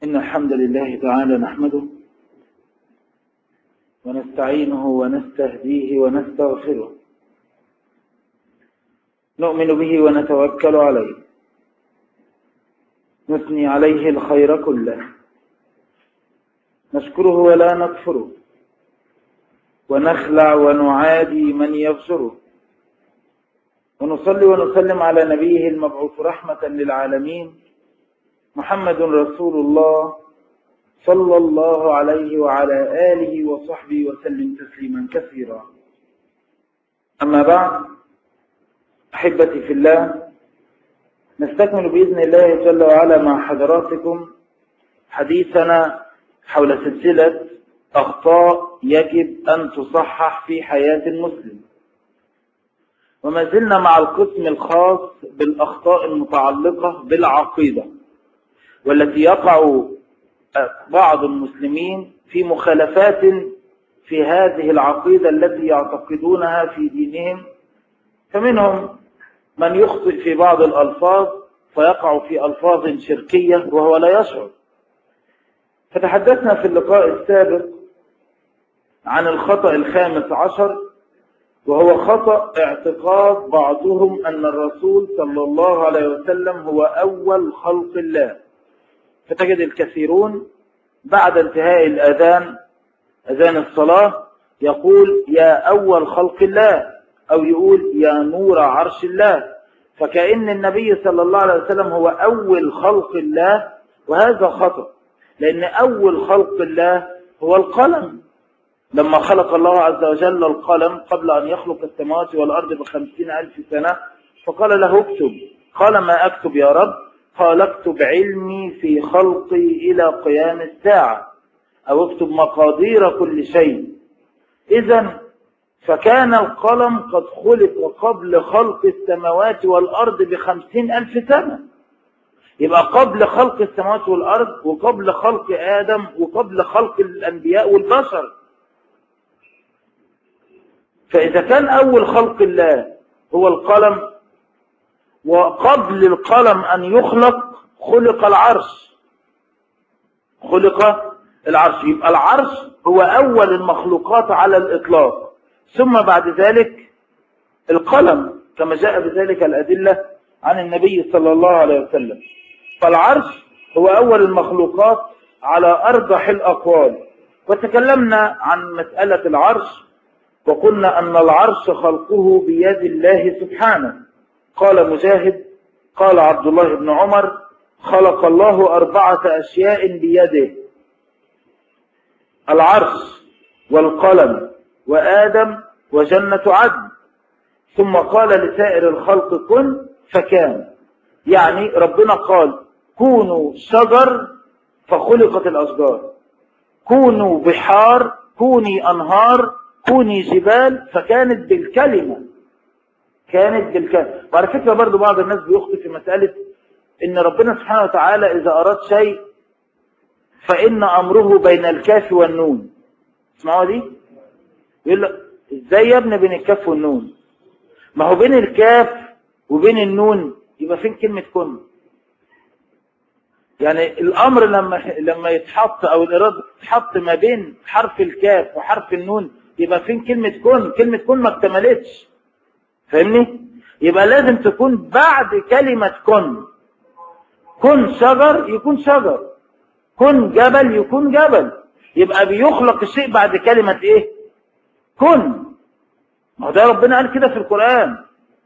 إن الحمد لله تعالى نحمده ونستعينه ونستهديه ونستغفره نؤمن به ونتوكل عليه نثني عليه الخير كله نشكره ولا نكفره ونخلع ونعادي من يبصره ونصلي ونسلم على نبيه المبعوث رحمة للعالمين محمد رسول الله صلى الله عليه وعلى آله وصحبه وسلم تسليما كثيرا أما بعد أحبتي في الله نستكمل بإذن الله جل وعلا مع حضراتكم حديثنا حول سلسلة أخطاء يجب أن تصحح في حياة المسلم وما زلنا مع القسم الخاص بالأخطاء المتعلقة بالعقيدة والتي يقع بعض المسلمين في مخالفات في هذه العقيدة التي يعتقدونها في دينهم فمنهم من يخطئ في بعض الألفاظ فيقع في ألفاظ شركية وهو لا يشعر فتحدثنا في اللقاء السابق عن الخطأ الخامس عشر وهو خطأ اعتقاد بعضهم أن الرسول صلى الله عليه وسلم هو أول خلق الله فتجد الكثيرون بعد انتهاء الأذان أذان الصلاة يقول يا أول خلق الله أو يقول يا نور عرش الله فكأن النبي صلى الله عليه وسلم هو أول خلق الله وهذا خطأ لأن أول خلق الله هو القلم لما خلق الله عز وجل القلم قبل أن يخلق السماوات والأرض بخمسين ألف سنة فقال له اكتب قال ما أكتب يا رب قال اكتب علمي في خلقي إلى قيام الساعة أو اكتب مقادير كل شيء إذا فكان القلم قد خلق قبل خلق السماوات والأرض بخمسين ألف سنة يبقى قبل خلق السماوات والأرض وقبل خلق آدم وقبل خلق الأنبياء والبشر فإذا كان أول خلق الله هو القلم وقبل القلم أن يخلق خلق العرش خلق العرش يبقى العرش هو أول المخلوقات على الإطلاق ثم بعد ذلك القلم كما جاء بذلك الأدلة عن النبي صلى الله عليه وسلم فالعرش هو أول المخلوقات على أرجح الأقوال وتكلمنا عن مسألة العرش وقلنا أن العرش خلقه بيد الله سبحانه قال مجاهد قال عبد الله بن عمر خلق الله أربعة أشياء بيده العرش والقلم وآدم وجنة عدن ثم قال لسائر الخلق كن فكان يعني ربنا قال كونوا شجر فخلقت الأشجار كونوا بحار كوني أنهار كوني جبال فكانت بالكلمة كانت بالكلمة وعلى فكرة برضو بعض الناس بيخطئ في مسألة ان ربنا سبحانه وتعالى اذا اراد شيء فان امره بين الكاف والنون اسمعوا دي يقول لك ازاي يا ابني بين الكاف والنون ما هو بين الكاف وبين النون يبقى فين كلمة كن يعني الامر لما لما يتحط او الاراده تتحط ما بين حرف الكاف وحرف النون يبقى فين كلمة كن كلمة كن ما اكتملتش فاهمني يبقى لازم تكون بعد كلمة كن كن شجر يكون شجر كن جبل يكون جبل يبقى بيخلق الشيء بعد كلمة ايه كن ما هو ده ربنا قال كده في القرآن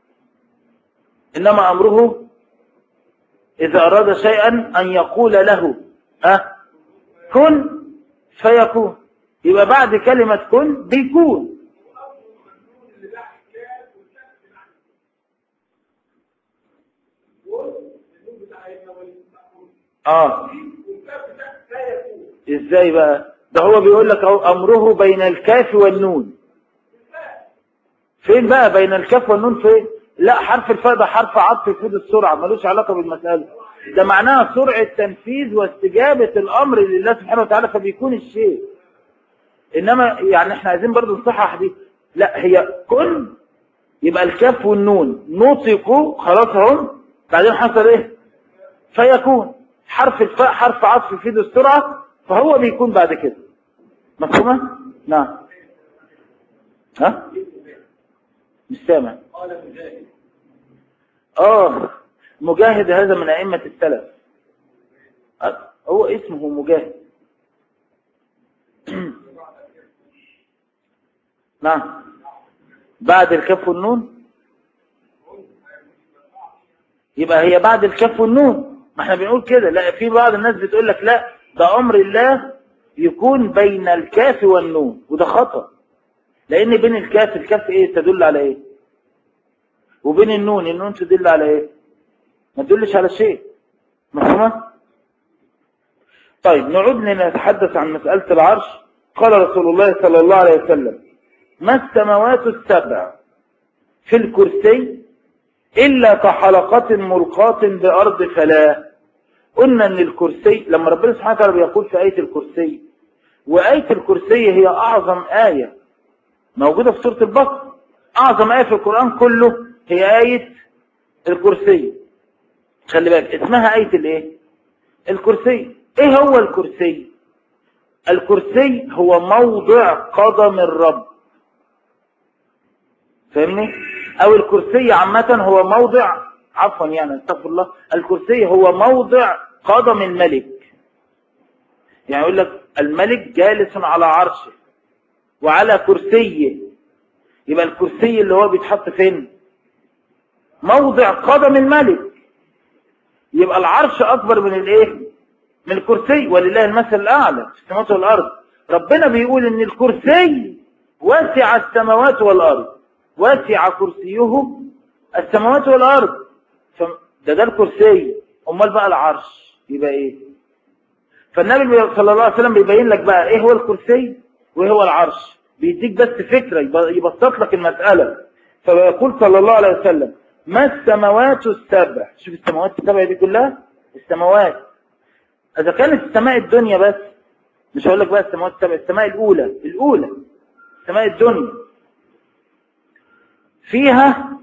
إنما أمره إذا أراد شيئا أن يقول له أه كن فيكون يبقى بعد كلمة كن بيكون اه ازاي بقى ده هو بيقول لك اهو امره بين الكاف والنون فين بقى بين الكاف والنون فين لا حرف الفاء ده حرف عطف يفيد السرعه ملوش علاقه بالمساله ده معناها سرعه تنفيذ واستجابه الامر لله سبحانه وتعالى فبيكون الشيء انما يعني احنا عايزين برضو نصحح دي لا هي كن يبقى الكاف والنون نطقوا خلاص هم بعدين حصل ايه فيكون حرف الفاء حرف عطف يفيد السرعة فهو بيكون بعد كده مفهومة؟ نعم ها؟ مش سامع قال مجاهد اه مجاهد هذا من أئمة السلف آه، هو اسمه مجاهد نعم بعد الكف والنون يبقى هي بعد الكف والنون ما احنا بنقول كده لا في بعض الناس بتقول لك لا ده امر الله يكون بين الكاف والنون وده خطأ لان بين الكاف الكاف ايه تدل على ايه وبين النون النون تدل على ايه ما تدلش على شيء مفهومه طيب نعود لنتحدث عن مسألة العرش قال رسول الله صلى الله عليه وسلم ما السماوات السبع في الكرسي إلا كحلقة ملقاة بأرض فلا قلنا أن الكرسي لما ربنا سبحانه وتعالى بيقول في آية الكرسي وآية الكرسي هي أعظم آية موجودة في سورة البقرة أعظم آية في القرآن كله هي آية الكرسي خلي بالك اسمها آية الإيه؟ الكرسي إيه هو الكرسي؟ الكرسي هو موضع قدم الرب فاهمني؟ أو الكرسي عامة هو موضع عفوا يعني استغفر الله الكرسي هو موضع قدم الملك يعني يقول لك الملك جالس على عرشه وعلى كرسيه يبقى الكرسي اللي هو بيتحط فين موضع قدم الملك يبقى العرش أكبر من الايه من الكرسي ولله المثل الأعلى في السماوات والأرض ربنا بيقول ان الكرسي واسع السماوات والأرض واسع كرسيه السماوات والأرض ده ده الكرسي امال بقى العرش يبقى ايه فالنبي صلى الله عليه وسلم بيبين لك بقى ايه هو الكرسي وايه هو العرش بيديك بس فكرة يبسط لك المسألة فيقول صلى الله عليه وسلم ما السماوات السبع شوف السماوات السبع دي كلها السماوات اذا كانت السماء الدنيا بس مش هقول لك بقى السماوات السبع السماء الاولى الاولى السماء الدنيا فيها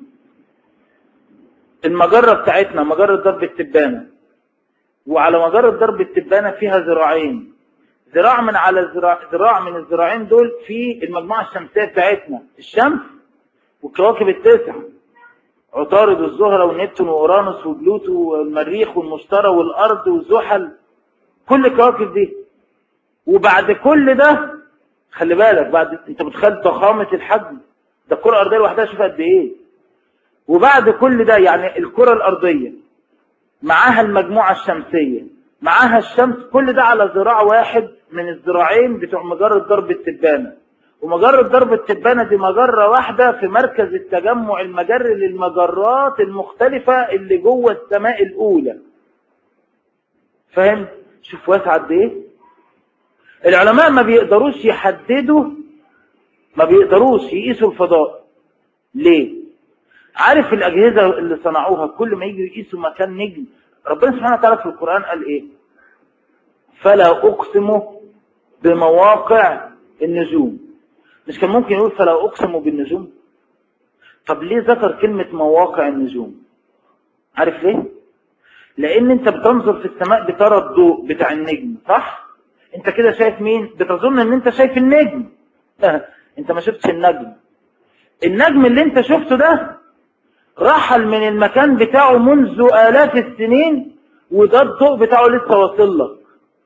المجرة بتاعتنا مجرة ضرب التبانة وعلى مجرة ضرب التبانة فيها ذراعين ذراع من على ذراع, ذراع من الذراعين دول في المجموعة الشمسية بتاعتنا الشمس والكواكب التسعة عطارد والزهرة ونبتون وأورانوس وبلوتو والمريخ والمشتري والأرض وزحل كل الكواكب دي وبعد كل ده خلي بالك بعد انت متخيل ضخامة الحجم ده الكرة الأرضية لوحدها شوف قد إيه وبعد كل ده يعني الكرة الأرضية معاها المجموعة الشمسية معاها الشمس كل ده على ذراع واحد من الذراعين بتوع مجرة ضرب التبانة ومجرة ضرب التبانة دي مجرة واحدة في مركز التجمع المجري للمجرات المختلفة اللي جوه السماء الأولى فاهم؟ شوف واسع قد ايه؟ العلماء ما بيقدروش يحددوا ما بيقدروش يقيسوا الفضاء ليه؟ عارف الأجهزة اللي صنعوها كل ما يجي يقيسوا مكان نجم ربنا سبحانه وتعالى في القرآن قال إيه فلا أقسم بمواقع النجوم مش كان ممكن يقول فلا أقسم بالنجوم طب ليه ذكر كلمة مواقع النجوم عارف ليه لأن أنت بتنظر في السماء بترى الضوء بتاع النجم صح أنت كده شايف مين بتظن أن أنت شايف النجم أنت ما شفتش النجم النجم اللي أنت شفته ده رحل من المكان بتاعه منذ آلاف السنين وده الضوء بتاعه لسه واصل لك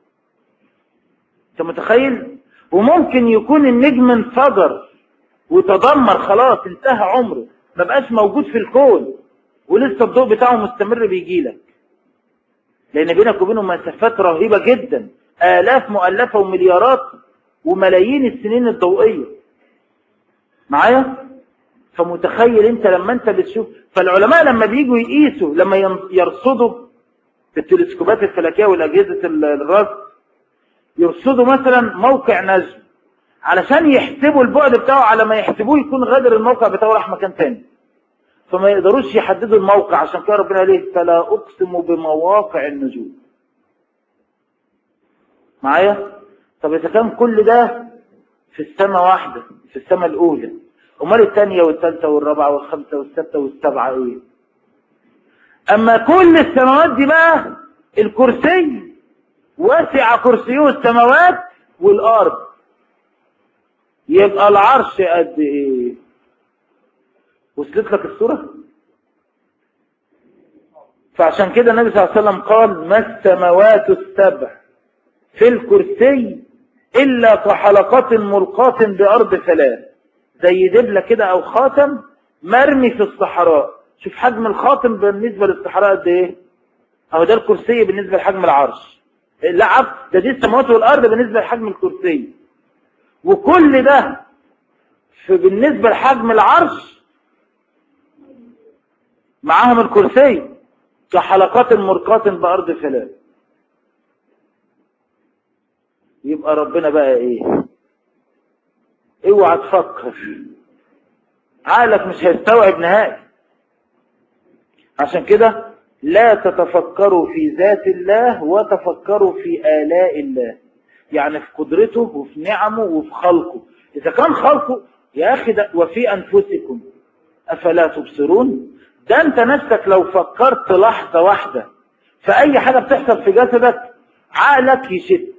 انت متخيل وممكن يكون النجم انفجر وتدمر خلاص انتهى عمره ما بقاش موجود في الكون ولسه الضوء بتاعه مستمر بيجي لك لان بينك وبينه مسافات رهيبة جدا آلاف مؤلفة ومليارات وملايين السنين الضوئية معايا فمتخيل انت لما انت بتشوف فالعلماء لما بييجوا يقيسوا لما يرصدوا بالتلسكوبات الفلكية والأجهزة الرصد يرصدوا مثلا موقع نجم علشان يحسبوا البعد بتاعه على ما يحسبوه يكون غادر الموقع بتاعه راح مكان تاني فما يقدروش يحددوا الموقع عشان كده ربنا عليه فلا أقسم بمواقع النجوم معايا طب إذا كان كل ده في السماء واحدة في السماء الأولى امال الثانية والثالثة والرابعة والخامسة والسادسة والسبعة ايه اما كل السماوات دي بقى الكرسي وسع كرسيه السماوات والارض يبقى العرش قد ايه وصلت لك الصورة فعشان كده النبي صلى الله عليه وسلم قال ما السماوات السبع في الكرسي إلا كحلقات ملقاة بأرض ثلاث زي دبلة كده أو خاتم مرمي في الصحراء شوف حجم الخاتم بالنسبة للصحراء قد إيه أهو ده الكرسي بالنسبة لحجم العرش لا عفو ده دي السماوات والأرض بالنسبة لحجم الكرسي وكل ده في بالنسبة لحجم العرش معاهم الكرسي كحلقات مرقاة بأرض فلان يبقى ربنا بقى ايه اوعى تفكر عقلك مش هيستوعب نهائي عشان كده لا تتفكروا في ذات الله وتفكروا في آلاء الله يعني في قدرته وفي نعمه وفي خلقه إذا كان خلقه يا أخي ده وفي أنفسكم أفلا تبصرون ده أنت نفسك لو فكرت لحظة واحدة في أي حاجة بتحصل في جسدك عقلك يشت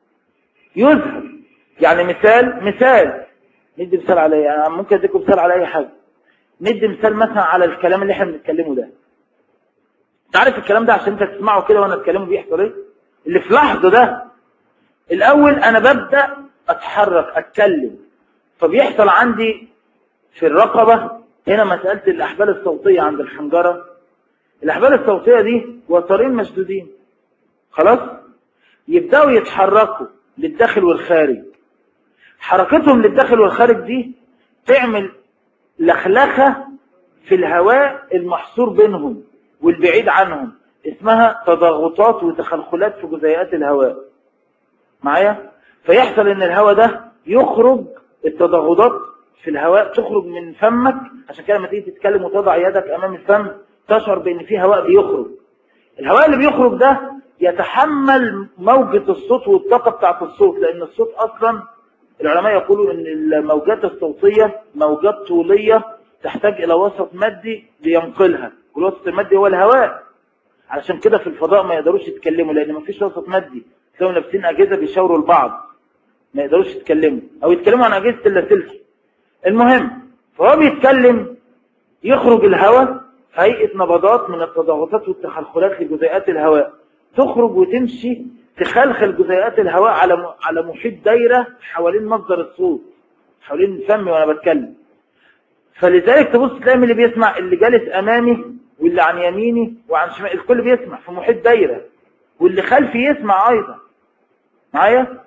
يذهب يعني مثال مثال ندي مثال على يعني ممكن اديكم مثال على اي حاجه ندي مثال مثلا على الكلام اللي احنا بنتكلمه ده انت عارف الكلام ده عشان انت تسمعه كده وانا اتكلمه بيحصل ايه اللي في لحظه ده الاول انا ببدا اتحرك اتكلم فبيحصل عندي في الرقبه هنا مساله الاحبال الصوتيه عند الحنجره الاحبال الصوتيه دي وترين مشدودين خلاص يبداوا يتحركوا للداخل والخارج حركتهم للداخل والخارج دي تعمل لخلخة في الهواء المحصور بينهم والبعيد عنهم اسمها تضغطات وتخلخلات في جزيئات الهواء معايا فيحصل ان الهواء ده يخرج التضغطات في الهواء تخرج من فمك عشان كده لما تيجي تتكلم وتضع يدك امام الفم تشعر بان في هواء بيخرج الهواء اللي بيخرج ده يتحمل موجة الصوت والطاقة بتاعت الصوت لأن الصوت أصلا العلماء يقولوا أن الموجات الصوتية موجات طولية تحتاج إلى وسط مادي لينقلها والوسط المادي هو الهواء علشان كده في الفضاء ما يقدروش يتكلموا لأن ما فيش وسط مادي تلاقوا لابسين أجهزة بيشاوروا لبعض ما يقدروش يتكلموا أو يتكلموا عن أجهزة اللاسلكي المهم فهو بيتكلم يخرج الهواء في هيئة نبضات من التضاغطات والتخلخلات لجزيئات الهواء تخرج وتمشي تخلخل جزيئات الهواء على على محيط دايرة حوالين مصدر الصوت حوالين فمي وانا بتكلم فلذلك تبص تلاقي اللي بيسمع اللي جالس امامي واللي عن يميني وعن شمالي الكل بيسمع في محيط دايرة واللي خلفي يسمع ايضا معايا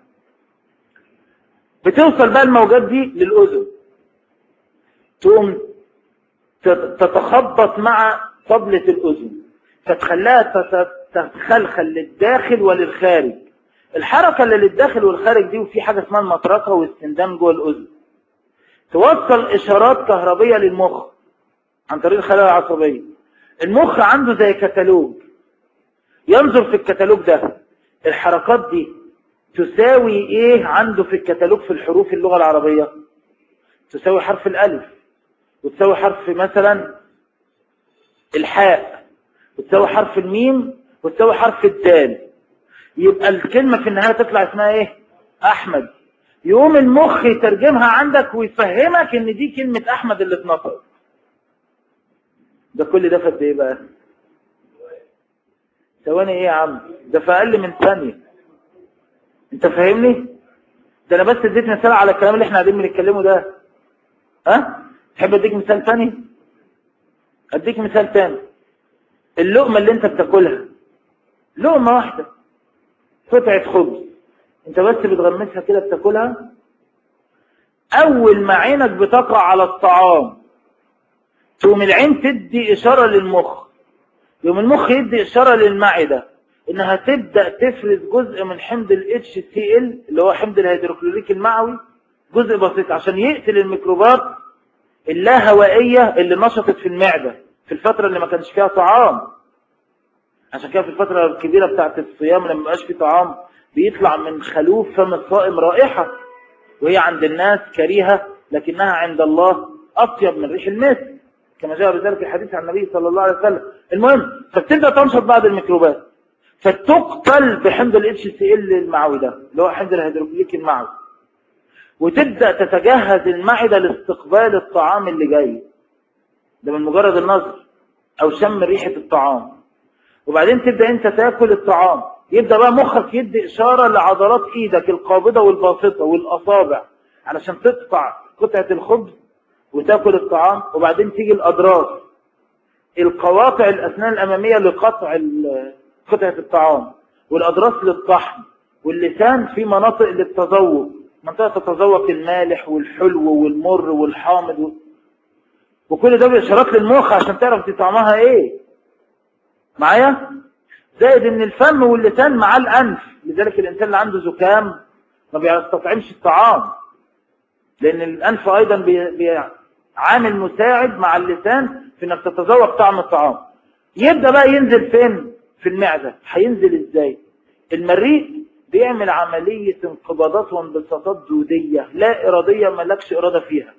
بتوصل بقى الموجات دي للاذن تقوم تتخبط مع طبلة الاذن فتخليها تتخلخل للداخل وللخارج الحركة اللي للداخل والخارج دي وفي حاجة اسمها المطرقة والاستندام جوه الأذن توصل إشارات كهربية للمخ عن طريق الخلايا العصبية المخ عنده زي كتالوج ينظر في الكتالوج ده الحركات دي تساوي ايه عنده في الكتالوج في الحروف اللغة العربية تساوي حرف الألف وتساوي حرف مثلا الحاء وتساوي حرف الميم وتساوي حرف الدال يبقى الكلمة في النهاية تطلع اسمها ايه احمد يقوم المخ يترجمها عندك ويفهمك ان دي كلمة احمد اللي اتنطق ده كل ده في قد ايه بقى ثواني ايه يا عم ده في اقل من ثانية انت فاهمني ده انا بس اديت مثال على الكلام اللي احنا قاعدين بنتكلمه ده ها تحب اديك مثال ثاني اديك مثال ثاني اللقمة اللي انت بتاكلها لقمة واحدة قطعة خبز انت بس بتغمسها كده بتاكلها اول ما عينك بتقع على الطعام تقوم العين تدي اشارة للمخ يوم المخ يدي اشارة للمعدة انها تبدأ تفرز جزء من حمض ال HCl اللي هو حمض الهيدروكلوريك المعوي جزء بسيط عشان يقتل الميكروبات اللاهوائية اللي نشطت في المعدة في الفترة اللي ما كانش فيها طعام عشان كده في الفترة الكبيرة بتاعت الصيام لما مبقاش فيه طعام بيطلع من خلوف فم الصائم رائحة وهي عند الناس كريهة لكنها عند الله أطيب من ريح المسك كما جاء بذلك الحديث عن النبي صلى الله عليه وسلم المهم فبتبدأ تنشط بعض الميكروبات فتقتل بحمض الاتش سي ال المعوي ده اللي هو حمض الهيدروكليك المعوي وتبدأ تتجهز المعدة لاستقبال الطعام اللي جاي ده من مجرد النظر او شم ريحة الطعام وبعدين تبدأ انت تاكل الطعام يبدأ بقى مخك يدي اشارة لعضلات ايدك القابضة والباسطة والاصابع علشان تقطع قطعة الخبز وتاكل الطعام وبعدين تيجي الاضراس القواطع الاسنان الامامية لقطع قطعة الطعام والاضراس للطحن واللسان في مناطق للتذوق منطقة تتذوق المالح والحلو والمر والحامض و... وكل ده بإشارات للمخ عشان تعرف دي طعمها ايه معايا زائد ان الفم واللسان مع الانف لذلك الانسان اللي عنده زكام ما بيستطعمش الطعام لان الانف ايضا بي... بي... عامل مساعد مع اللسان في انك تتذوق طعم الطعام يبدأ بقى ينزل فين في المعدة هينزل ازاي المريء بيعمل عملية انقباضات وانبساطات دودية لا إرادية ملكش إرادة فيها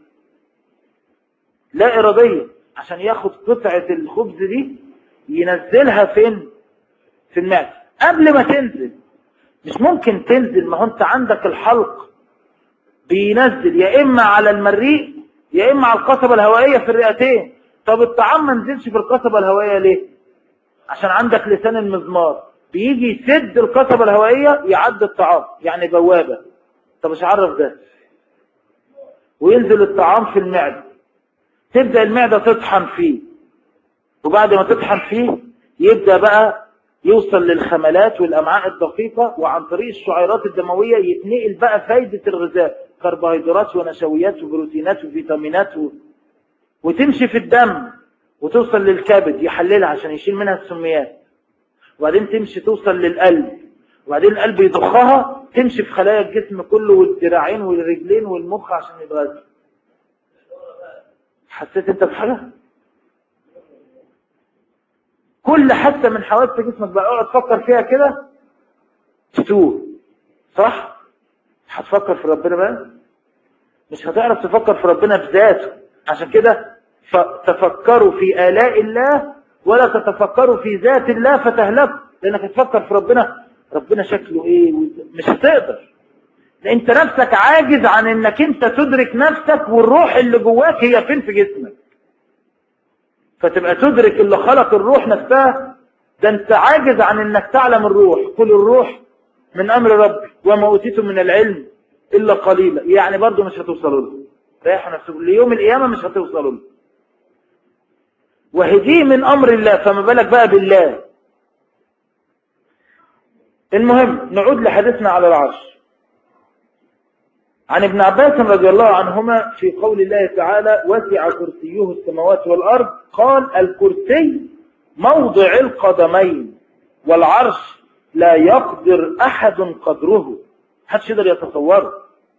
لا إرادية عشان ياخد قطعة الخبز دي ينزلها فين في المعدة قبل ما تنزل مش ممكن تنزل ما هو انت عندك الحلق بينزل يا إما على المريء يا إما على القصبة الهوائية في الرئتين طب الطعام ما نزلش في القصبة الهوائية ليه عشان عندك لسان المزمار بيجي يسد القصبة الهوائية يعدي الطعام يعني بوابة طب مش عرف ده وينزل الطعام في المعدة تبدأ المعدة تطحن فيه وبعد ما تطحن فيه يبدأ بقى يوصل للخملات والأمعاء الدقيقة وعن طريق الشعيرات الدموية يتنقل بقى فايدة الغذاء كربوهيدرات ونشويات وبروتينات وفيتامينات و... وتمشي في الدم وتوصل للكبد يحللها عشان يشيل منها السميات وبعدين تمشي توصل للقلب وبعدين القلب يضخها تمشي في خلايا الجسم كله والذراعين والرجلين والمخ عشان يتغذى حسيت انت بحاجة كل حاسة من حواس جسمك بقى اقعد تفكر فيها كده تتوه صح هتفكر في ربنا بقى مش هتعرف تفكر في ربنا بذاته عشان كده تفكروا في آلاء الله ولا تتفكروا في ذات الله فتهلكوا لانك تفكر في ربنا ربنا شكله ايه مش هتقدر انت نفسك عاجز عن انك انت تدرك نفسك والروح اللي جواك هي فين في جسمك فتبقى تدرك اللي خلق الروح نفسها ده انت عاجز عن انك تعلم الروح كل الروح من امر ربي وما اوتيتم من العلم الا قليلا يعني برضو مش هتوصلوا له ريحوا نفسكم ليوم القيامه مش هتوصلوا له وهديه من أمر الله فما بالك بقى بالله المهم نعود لحديثنا على العرش عن ابن عباس رضي الله عنهما في قول الله تعالى وسع كرسيه السماوات والأرض قال الكرسي موضع القدمين والعرش لا يقدر أحد قدره حدش يقدر يتصوره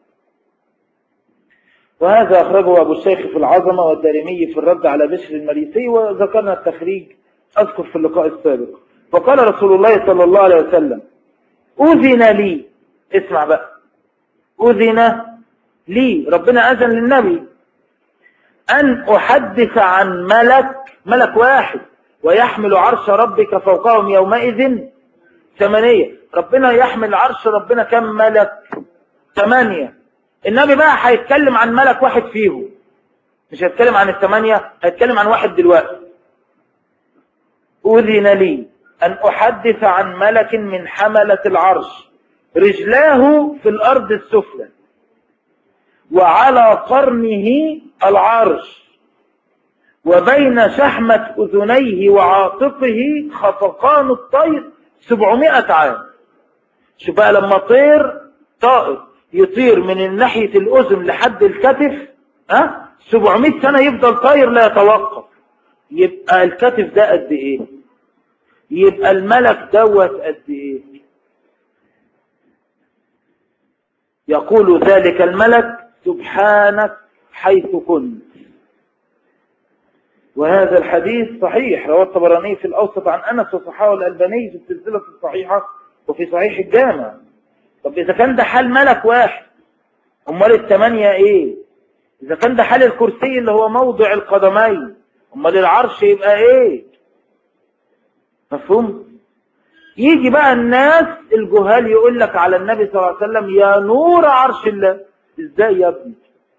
وهذا أخرجه أبو الشيخ في العظمة والدارمي في الرد على بشر المريسي وذكرنا التخريج أذكر في اللقاء السابق فقال رسول الله صلى الله عليه وسلم أذن لي اسمع بقى أذن لي ربنا أذن للنبي أن أحدث عن ملك ملك واحد ويحمل عرش ربك فوقهم يومئذ ثمانية ربنا يحمل عرش ربنا كم ملك ثمانية النبي بقى هيتكلم عن ملك واحد فيهم مش هيتكلم عن الثمانية هيتكلم عن واحد دلوقتي أذن لي أن أحدث عن ملك من حملة العرش رجلاه في الأرض السفلى وعلى قرنه العرش وبين شحمة أذنيه وعاطفه خفقان الطير سبعمائة عام شو بقى لما طير طائر يطير من ناحية الأذن لحد الكتف ها 700 سنة يفضل طاير لا يتوقف يبقى الكتف ده قد ايه يبقى الملك دوت قد ايه يقول ذلك الملك سبحانك حيث كنت وهذا الحديث صحيح رواه الطبراني في الأوسط عن أنس وصححه الألباني في السلسلة الصحيحة وفي صحيح الجامع طب إذا كان ده حال ملك واحد أمال الثمانية إيه إذا كان ده حال الكرسي اللي هو موضع القدمين أمال العرش يبقى إيه مفهوم يجي بقى الناس الجهال يقول لك على النبي صلى الله عليه وسلم يا نور عرش الله ازاي يا ابني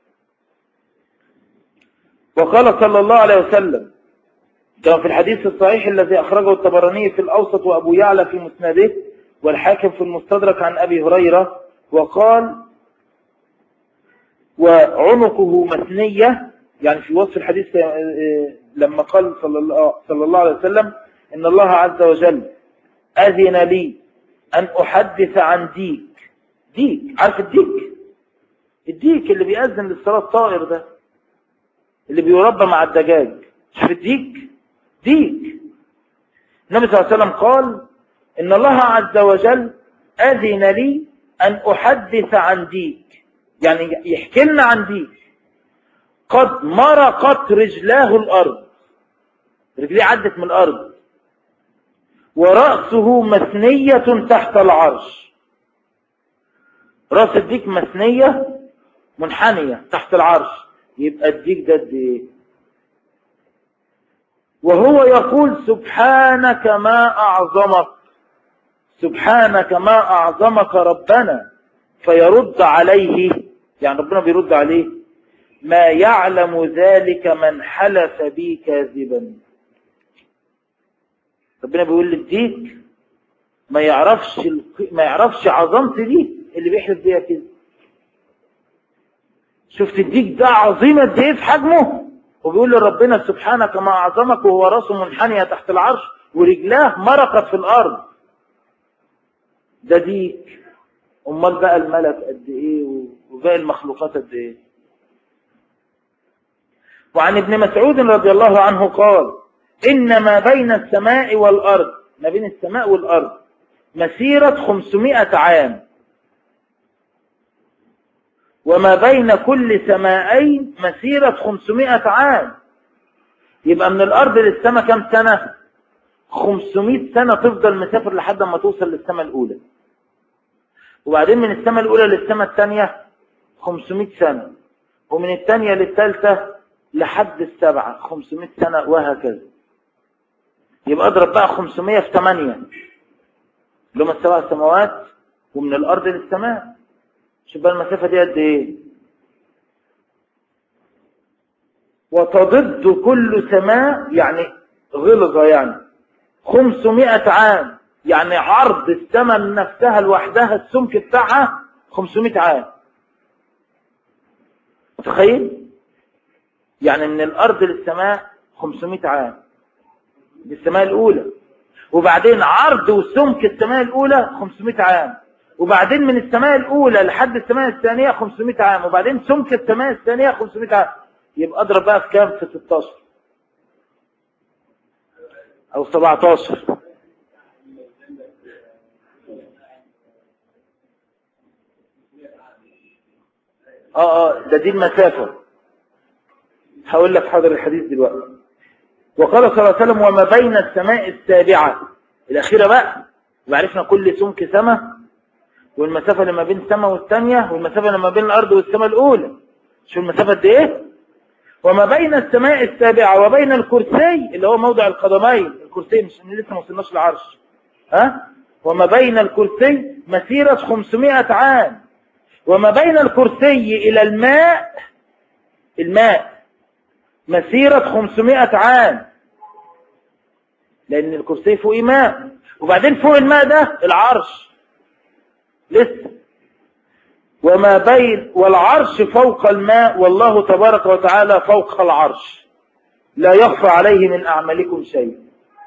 وقال صلى الله عليه وسلم كما في الحديث الصحيح الذي أخرجه الطبراني في الأوسط وأبو يعلى في مسنده والحاكم في المستدرك عن أبي هريرة وقال وعنقه مثنية يعني في وصف الحديث لما قال صلى الله, صلى الله عليه وسلم إن الله عز وجل أذن لي أن أحدث عن ديك ديك عارف الديك الديك اللي بيأذن للصلاة الطائر ده اللي بيربى مع الدجاج شوف الديك ديك النبي صلى الله عليه وسلم قال إن الله عز وجل أذن لي أن أحدث عن ديك يعني يحكي لنا عن ديك قد مرقت رجلاه الأرض رجليه عدت من الأرض ورأسه مثنية تحت العرش رأس الديك مثنية منحنية تحت العرش يبقى الديك ده قد ايه وهو يقول سبحانك ما أعظمك سبحانك ما أعظمك ربنا فيرد عليه يعني ربنا بيرد عليه ما يعلم ذلك من حلف بي كاذبا ربنا بيقول للديك ما يعرفش ما يعرفش عظمتي دي اللي بيحلف بيها كده شفت الديك ده عظيم قد ايه في حجمه وبيقول لربنا سبحانك ما اعظمك وهو راسه منحنيه تحت العرش ورجلاه مرقت في الارض ده ديك امال بقى الملك قد ايه وباقي المخلوقات قد ايه وعن ابن مسعود رضي الله عنه قال إن ما بين السماء والأرض ما بين السماء والأرض مسيرة 500 عام وما بين كل سماءين مسيرة 500 عام يبقى من الأرض للسماء كم سنة 500 سنة تفضل مسافر لحد ما توصل للسماء الأولى وبعدين من السماء الأولى للسماء الثانية 500 سنة ومن الثانية للثالثة لحد السبعة 500 سنة وهكذا يبقى اضرب بقى 500 في 8 اللي هم السبع سماوات ومن الأرض للسماء شوف بقى المسافة دي قد ايه وتضد كل سماء يعني غلظة يعني 500 عام يعني عرض السماء من نفسها لوحدها السمك بتاعها 500 عام تخيل يعني من الأرض للسماء 500 عام دي السماء الأولى وبعدين عرض وسمك السماء الأولى 500 عام وبعدين من السماء الأولى لحد السماء الثانية 500 عام وبعدين سمك السماء الثانية 500 عام يبقى اضرب بقى في كام في 16 أو 17 اه اه ده دي المسافة هقول لك حاضر الحديث دلوقتي وقال صلى الله عليه وسلم وما بين السماء السابعة الأخيرة بقى وعرفنا كل سمك سماء والمسافة اللي ما بين السماء والثانية والمسافة اللي ما بين الأرض والسماء الأولى شو المسافة دي ايه وما بين السماء السابعة وبين الكرسي اللي هو موضع القدمين الكرسي مش لسه ما وصلناش العرش ها وما بين الكرسي مسيرة 500 عام وما بين الكرسي إلى الماء الماء مسيرة 500 عام لأن الكرسي فوق ماء وبعدين فوق الماء ده العرش لسه وما بين والعرش فوق الماء والله تبارك وتعالى فوق العرش لا يخفى عليه من أعمالكم شيء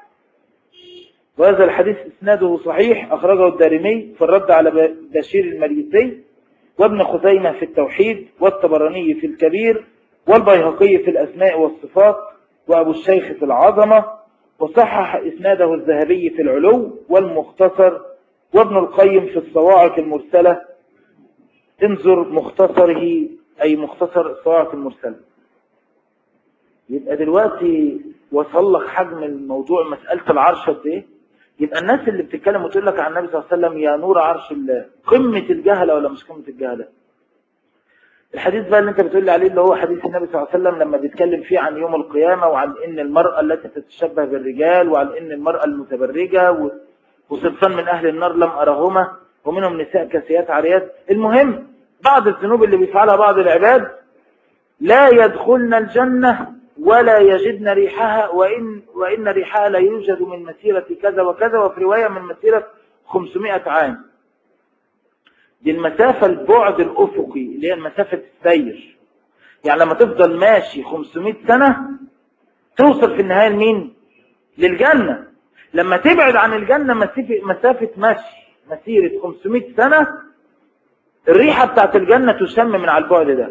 وهذا الحديث اسناده صحيح أخرجه الدارمي في الرد على بشير المريسي وابن خزيمة في التوحيد والطبراني في الكبير والبيهقي في الأسماء والصفات وأبو الشيخ في العظمة وصحح إسناده الذهبي في العلو والمختصر وابن القيم في الصواعق المرسلة انظر مختصره أي مختصر الصواعق المرسلة يبقى دلوقتي وصل لك حجم الموضوع مسألة العرش قد ايه يبقى الناس اللي بتتكلم وتقول لك عن النبي صلى الله عليه وسلم يا نور عرش الله قمة الجهلة ولا مش قمة الجهلة الحديث بقى اللي انت بتقول لي عليه اللي هو حديث النبي صلى الله عليه وسلم لما بيتكلم فيه عن يوم القيامة وعن ان المرأة التي تتشبه بالرجال وعن ان المرأة المتبرجة و... وصفان من أهل النار لم أرهما ومنهم نساء كاسيات عاريات المهم بعض الذنوب اللي بيفعلها بعض العباد لا يدخلن الجنة ولا يجدن ريحها وإن, وإن ريحها لا يوجد من مسيرة كذا وكذا وفي رواية من مسيرة 500 عام دي المسافة البعد الأفقي اللي هي مسافة السير يعني لما تفضل ماشي 500 سنة توصل في النهاية لمين للجنة لما تبعد عن الجنة مسافة مشي مسيرة 500 سنة الريحة بتاعت الجنة تشم من على البعد ده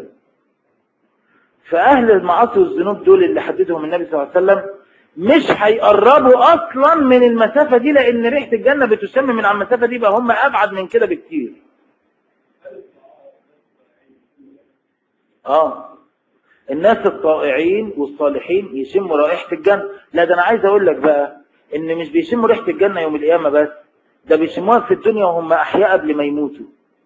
فأهل المعاصي والذنوب دول اللي حددهم النبي صلى الله عليه وسلم مش هيقربوا أصلا من المسافة دي لأن ريحة الجنة بتشم من على المسافة دي بقى هم أبعد من كده بكتير آه الناس الطائعين والصالحين يشموا رائحة الجنة لا ده أنا عايز أقول لك بقى إن مش بيشموا ريحة الجنة يوم القيامة بس ده بيشموها في الدنيا وهم أحياء قبل ما يموتوا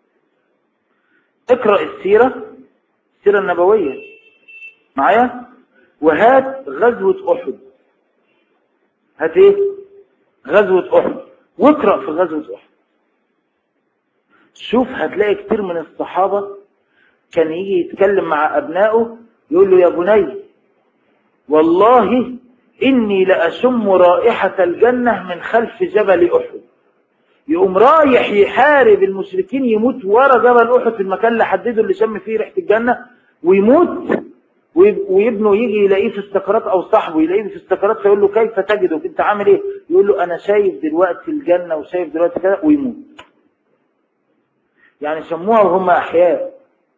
اقرأ السيرة السيرة النبوية معايا وهات غزوة أحد هات ايه غزوة أحد واقرأ في غزوة أحد شوف هتلاقي كتير من الصحابة كان يجي يتكلم مع أبنائه يقول له يا بني والله إني لأشم رائحة الجنة من خلف جبل أحد يقوم رايح يحارب المشركين يموت ورا جبل أحد في المكان اللي حدده اللي شم فيه ريحة الجنة ويموت وابنه يجي يلاقيه في السكرات او صاحبه يلاقيه في السكرات فيقول له كيف تجده انت عامل ايه يقول له انا شايف دلوقتي الجنة وشايف دلوقتي كده ويموت يعني شموها وهم احياء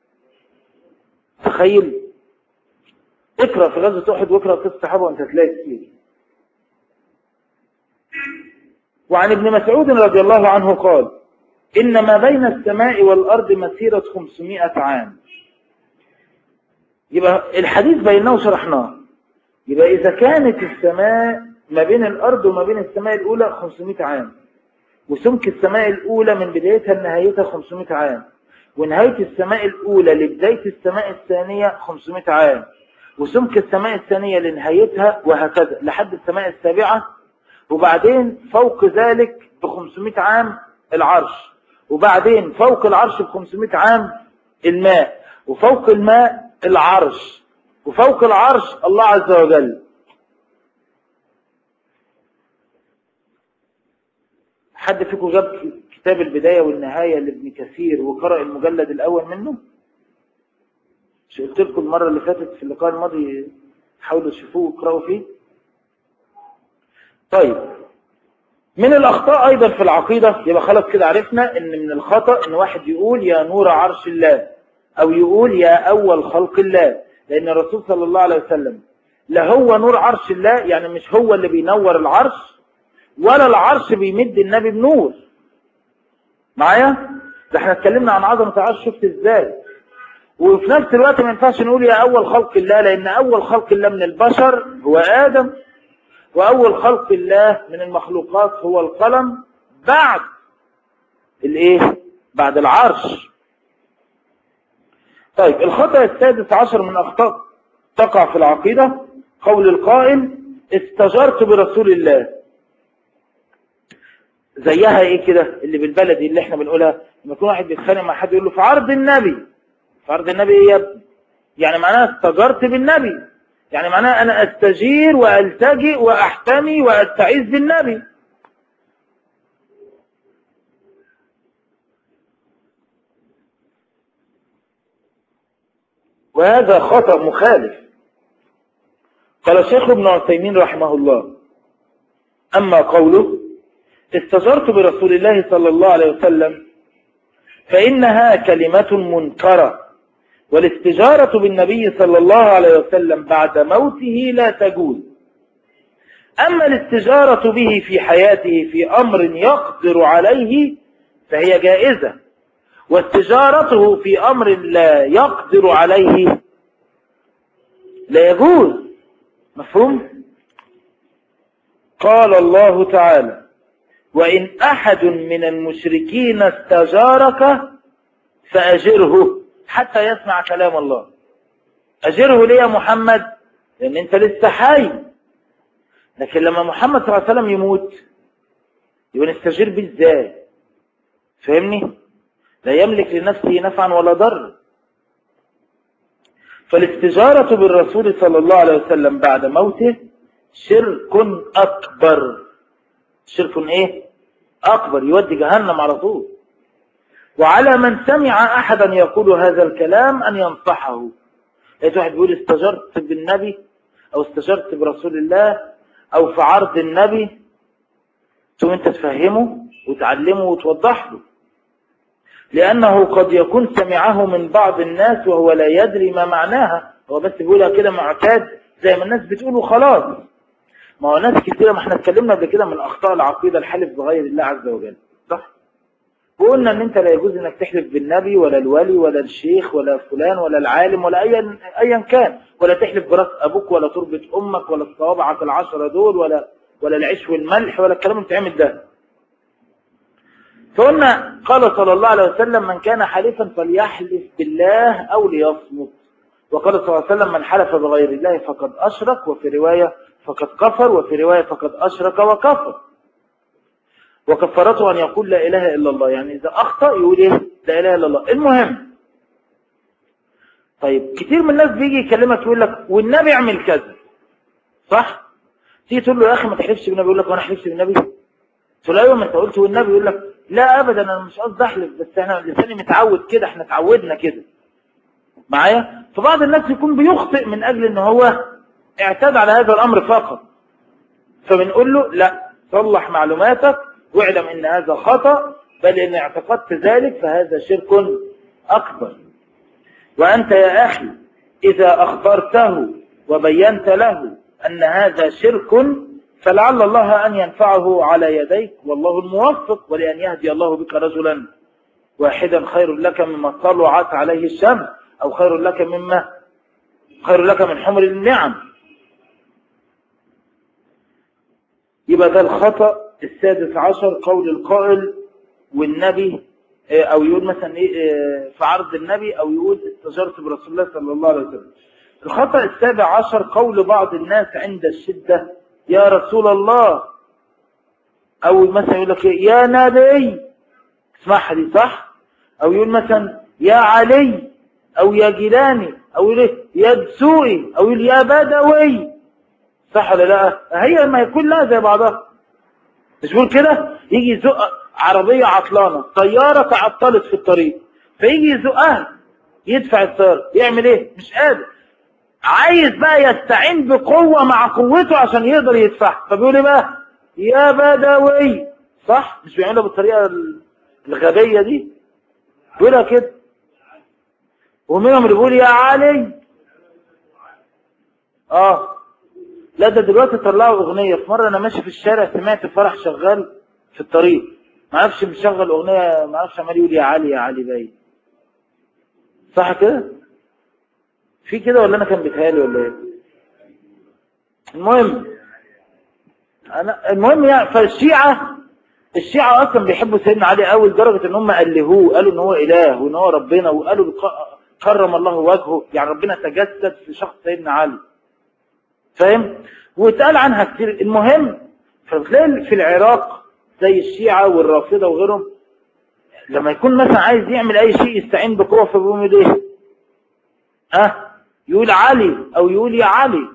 تخيل اقرأ في غزوة احد واقرأ قصة الصحابة وانت تلاقي كتير وعن ابن مسعود رضي الله عنه قال إن ما بين السماء والأرض مسيرة 500 عام يبقى الحديث بيناه وشرحناه يبقى إذا كانت السماء ما بين الأرض وما بين السماء الأولى 500 عام وسمك السماء الأولى من بدايتها لنهايتها 500 عام ونهاية السماء الأولى لبداية السماء الثانية 500 عام وسمك السماء الثانية لنهايتها وهكذا لحد السماء السابعة وبعدين فوق ذلك ب 500 عام العرش وبعدين فوق العرش ب 500 عام الماء وفوق الماء العرش وفوق العرش الله عز وجل حد فيكم جاب كتاب البداية والنهاية لابن كثير وقرأ المجلد الأول منه مش قلت لكم المرة اللي فاتت في اللقاء الماضي حاولوا تشوفوه وقرأوا فيه طيب من الأخطاء أيضا في العقيدة يبقى خلاص كده عرفنا إن من الخطأ إن واحد يقول يا نور عرش الله أو يقول يا أول خلق الله لأن الرسول صلى الله عليه وسلم لا هو نور عرش الله يعني مش هو اللي بينور العرش ولا العرش بيمد النبي بنور معايا ده احنا اتكلمنا عن عظمة العرش شفت ازاي وفي نفس الوقت ما ينفعش نقول يا أول خلق الله لأن أول خلق الله من البشر هو آدم وأول خلق الله من المخلوقات هو القلم بعد الايه بعد العرش طيب الخطأ السادس عشر من أخطاء تقع في العقيدة قول القائل استجرت برسول الله زيها ايه كده اللي بالبلدي اللي احنا بنقولها لما يكون واحد بيتخانق مع حد يقول له في عرض النبي في عرض النبي ايه يا ابني يعني معناها استجرت بالنبي يعني معناها انا استجير والتجئ واحتمي واستعيذ بالنبي وهذا خطأ مخالف قال الشيخ ابن عثيمين رحمه الله أما قوله استجرت برسول الله صلى الله عليه وسلم فإنها كلمة منكرة والاستجارة بالنبي صلى الله عليه وسلم بعد موته لا تجوز أما الاستجارة به في حياته في أمر يقدر عليه فهي جائزة واستجارته في أمر لا يقدر عليه لا يجوز مفهوم قال الله تعالى وإن أحد من المشركين استجارك فأجره حتى يسمع كلام الله أجره ليه يا محمد لأن أنت لسه حي لكن لما محمد صلى الله عليه وسلم يموت يبقى نستجير بيه ازاي فاهمني لا يملك لنفسه نفعا ولا ضر فالاستجارة بالرسول صلى الله عليه وسلم بعد موته شرك أكبر شرك ايه أكبر يودي جهنم على طول وعلى من سمع أحدا يقول هذا الكلام أن ينصحه لقيت واحد بيقول استجرت بالنبي أو استجرت برسول الله أو في عرض النبي ثم أنت تفهمه وتعلمه وتوضح له لأنه قد يكون سمعه من بعض الناس وهو لا يدري ما معناها هو بس بيقولها كده معتاد زي ما الناس بتقول وخلاص ما هو ناس كتيرة ما احنا اتكلمنا قبل كده من أخطاء العقيدة الحلف بغير الله عز وجل صح؟ وقلنا ان انت لا يجوز انك تحلف بالنبي ولا الولي ولا الشيخ ولا فلان ولا العالم ولا ايا ايا كان ولا تحلف براس ابوك ولا تربة امك ولا الصوابعك العشرة دول ولا ولا العيش والملح ولا الكلام اللي بتعمل ده فقلنا قال صلى الله عليه وسلم من كان حليفا فليحلف بالله او ليصمت وقال صلى الله عليه وسلم من حلف بغير الله فقد اشرك وفي رواية فقد كفر وفي رواية فقد اشرك وكفر وكفرته أن يقول لا إله إلا الله يعني إذا أخطأ يقول إيه لا إله إلا الله المهم طيب كتير من الناس بيجي يكلمك يقول لك والنبي يعمل كذا صح تيجي تقول له يا أخي ما تحلفش بالنبي يقول لك وأنا حلفش بالنبي تقول له أيوة ما أنت قلت والنبي يقول لك لا أبدا أنا مش قصدي أحلف بس أنا لساني متعود كده إحنا اتعودنا كده معايا فبعض الناس يكون بيخطئ من أجل إن هو اعتاد على هذا الأمر فقط فبنقول له لا صلح معلوماتك واعلم ان هذا خطأ بل ان اعتقدت ذلك فهذا شرك اكبر وانت يا اخي اذا اخبرته وبينت له ان هذا شرك فلعل الله ان ينفعه على يديك والله الموفق ولان يهدي الله بك رجلا واحدا خير لك مما طلعت عليه الشمس او خير لك مما خير لك من حمر النعم يبقى ده الخطأ السادس عشر قول القائل والنبي او يقول مثلا ايه في عرض النبي او يقول استجرت برسول الله صلى الله عليه وسلم الخطأ السابع عشر قول بعض الناس عند الشدة يا رسول الله او مثلا يقول لك يا نبي اسمعها دي صح او يقول مثلا يا علي او يا جيلاني او يقول يا دسوقي او يقول يا بدوي صح ولا لا هي ما يكون لها زي بعضها مش بقول كده يجي يزق عربية عطلانة طيارة تعطلت في الطريق فيجي يزقها يدفع الطيارة يعمل ايه مش قادر عايز بقى يستعين بقوة مع قوته عشان يقدر يدفع فبيقول ايه بقى يا بدوي صح مش بيعملها بالطريقة الغبية دي بيقولها كده ومنهم اللي بيقول يا علي اه لا ده دلوقتي طلعوا اغنية في مرة انا ماشي في الشارع سمعت فرح شغال في الطريق ما عرفش مشغل اغنية ما عرفش عمال يقول يا علي يا علي باين صح كده في كده ولا انا كان بيتهيالي ولا ايه المهم انا المهم يعني فالشيعة الشيعة اصلا بيحبوا سيدنا علي قوي لدرجة ان هم الهوه قالوا ان هو اله وان هو ربنا وقالوا كرم الله وجهه يعني ربنا تجسد في شخص سيدنا علي فاهم واتقال عنها كتير المهم فبتلاقي في العراق زي الشيعة والرافضة وغيرهم لما يكون مثلا عايز يعمل اي شيء يستعين بقوة فبيقوم يقول ايه ها يقول علي او يقول يا علي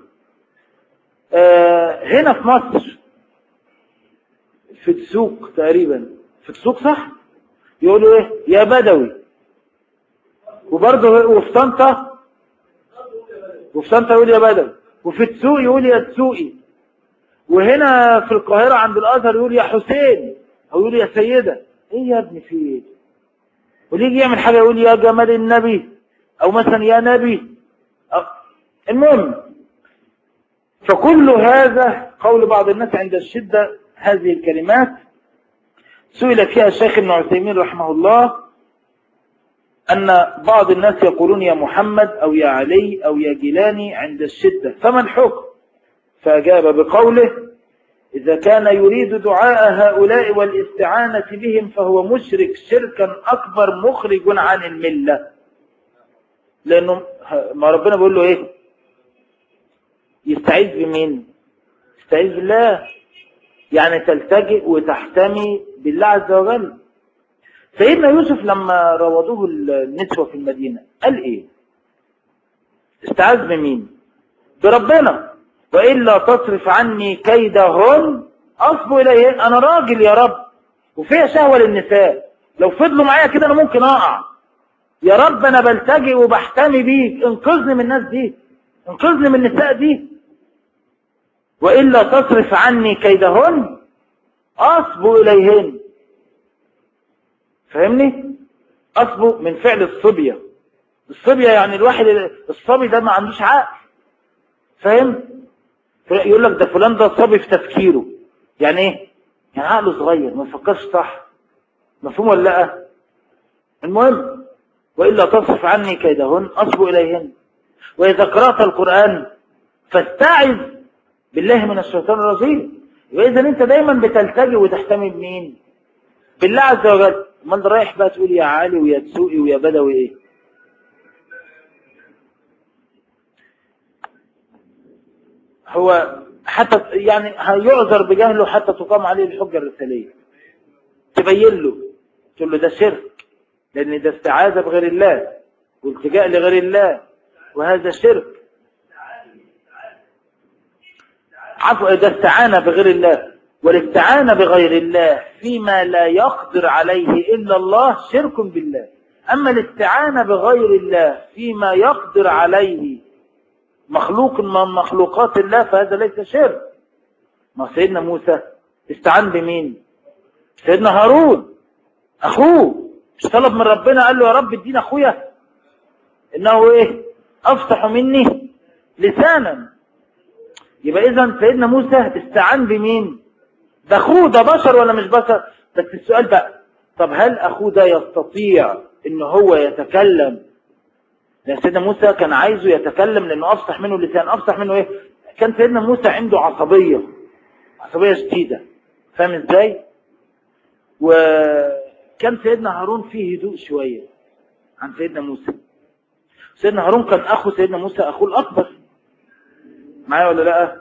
آه هنا في مصر في السوق تقريبا في السوق صح يقولوا ايه يا بدوي وبرضه وفي طنطا وفي طنطا يقول يا بدوي وفي السوق يقول يا تسوقي وهنا في القاهرة عند الأزهر يقول يا حسين أو يقول يا سيدة إيه يا ابني في إيه وليجي يعمل حاجة يقول يا جمال النبي أو مثلا يا نبي أو المهم فكل هذا قول بعض الناس عند الشدة هذه الكلمات سئل فيها الشيخ ابن عثيمين رحمه الله أن بعض الناس يقولون يا محمد أو يا علي أو يا جيلاني عند الشدة فما الحكم فأجاب بقوله إذا كان يريد دعاء هؤلاء والاستعانة بهم فهو مشرك شركا أكبر مخرج عن الملة لأنه ما ربنا بيقول له إيه يستعيذ بمين يستعيذ بالله يعني تلتجئ وتحتمي بالله عز وجل سيدنا يوسف لما روضوه النسوة في المدينة قال ايه استعاذ بمين بربنا وإلا تصرف عني كيدهن أصب إليه أنا راجل يا رب وفيها شهوة للنساء لو فضلوا معايا كده أنا ممكن أقع يا رب أنا بلتجئ وبحتمي بيك انقذني من الناس دي انقذني من النساء دي وإلا تصرف عني كيدهن أصب إليهن فاهمني أصب من فعل الصبية الصبية يعني الواحد الصبي ده ما عندوش عقل فاهم يقول لك ده فلان ده صبي في تفكيره يعني ايه يعني عقله صغير ما يفكرش صح مفهوم ولا لا المهم وإلا تصرف عني كيدهن أصب إليهن وإذا قرأت القرآن فاستعذ بالله من الشيطان الرجيم وإذا أنت دايما بتلتجي وتحتمي بمين بالله عز وجل ما انت رايح بقى تقول يا علي ويا تسوقي ويا بدوي ايه هو حتى يعني هيعذر بجهله حتى تقام عليه الحجة الرسالية تبين له تقول له ده شرك لأن ده استعاذة بغير الله والتجاء لغير الله وهذا شرك عفوا ده استعانة بغير الله والاستعانة بغير الله فيما لا يقدر عليه إلا الله شرك بالله أما الاستعانة بغير الله فيما يقدر عليه مخلوق من مخلوقات الله فهذا ليس شرك ما سيدنا موسى استعان بمين سيدنا هارون أخوه مش طلب من ربنا قال له يا رب ادينا أخويا إنه إيه أفتح مني لسانا يبقى إذا سيدنا موسى استعان بمين ده أخوه ده بشر ولا مش بشر بس السؤال بقى طب هل أخوه ده يستطيع إن هو يتكلم لأن سيدنا موسى كان عايزه يتكلم لأنه أفصح منه اللسان أفصح منه إيه كان سيدنا موسى عنده عصبية عصبية شديدة فاهم إزاي وكان سيدنا هارون فيه هدوء شوية عن سيدنا موسى سيدنا هارون كان أخو سيدنا موسى أخوه الأكبر معايا ولا لا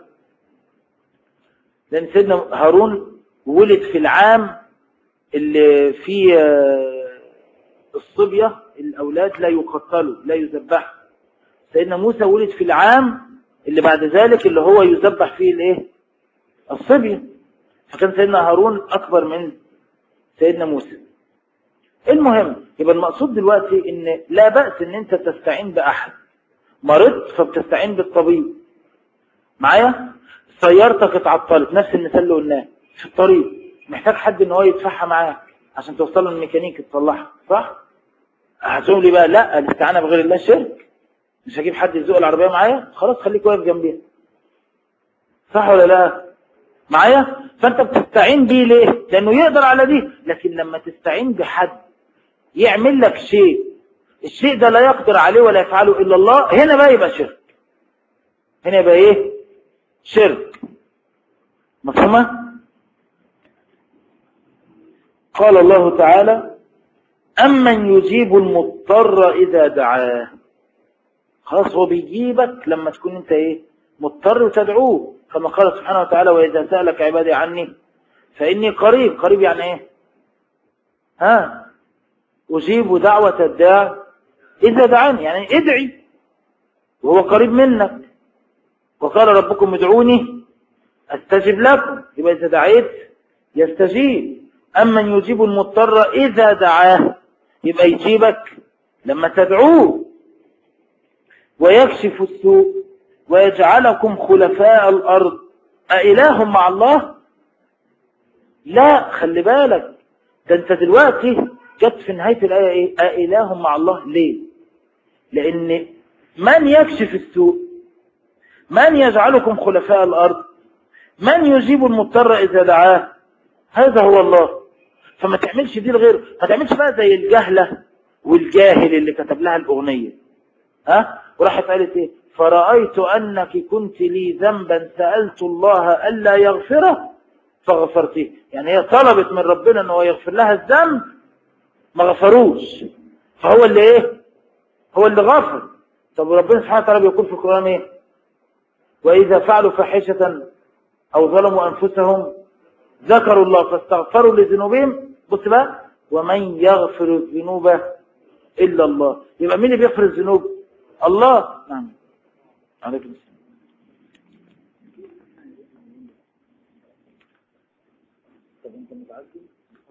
لأن سيدنا هارون ولد في العام اللي فيه الصبية الأولاد لا يقتلوا لا يذبحوا سيدنا موسى ولد في العام اللي بعد ذلك اللي هو يذبح فيه الايه الصبية فكان سيدنا هارون أكبر من سيدنا موسى المهم يبقى المقصود دلوقتي ان لا بأس ان انت تستعين بأحد مرضت فبتستعين بالطبيب معايا سيارتك اتعطلت نفس المثال اللي قلناه في الطريق محتاج حد ان هو يدفعها معاك عشان توصل له الميكانيك تصلحها صح هتقول لي بقى لا الاستعانه بغير الله شرك مش هجيب حد يزوق العربيه معايا خلاص خليك واقف جنبيها صح ولا لا معايا فانت بتستعين بيه ليه لانه يقدر على دي لكن لما تستعين بحد يعمل لك شيء الشيء ده لا يقدر عليه ولا يفعله الا الله هنا بقى يبقى شرك هنا يبقى ايه شرك مفهومه قال الله تعالى أمن يجيب المضطر إذا دعاه خلاص هو بيجيبك لما تكون انت ايه مضطر وتدعوه كما قال سبحانه وتعالى وإذا سألك عبادي عني فإني قريب قريب يعني ايه ها أجيب دعوة الداع إذا دعاني يعني ادعي وهو قريب منك وقال ربكم ادعوني استجب لكم يبقى إذا دعيت يستجيب أمن يجيب المضطر إذا دعاه يبقى يجيبك لما تدعوه ويكشف السوء ويجعلكم خلفاء الأرض أإله مع الله لا خلي بالك ده انت دلوقتي جت في نهاية الآية ايه أإله مع الله ليه لأن من يكشف السوء من يجعلكم خلفاء الأرض من يجيب المضطر إذا دعاه هذا هو الله فما تعملش دي الغير ما تعملش بقى زي الجهلة والجاهل اللي كتب لها الأغنية ها وراحت قالت ايه فرأيت أنك كنت لي ذنبا سألت الله ألا يغفره فغفرته يعني هي طلبت من ربنا أنه يغفر لها الذنب ما غفروش فهو اللي ايه هو اللي غفر طب ربنا سبحانه وتعالى بيقول في القرآن ايه وإذا فعلوا فاحشة أو ظلموا أنفسهم ذكروا الله فاستغفروا لذنوبهم بص بقى ومن يغفر الذنوب إلا الله يبقى مين اللي بيغفر الذنوب الله نعم عليكم السلام طب انت متعجل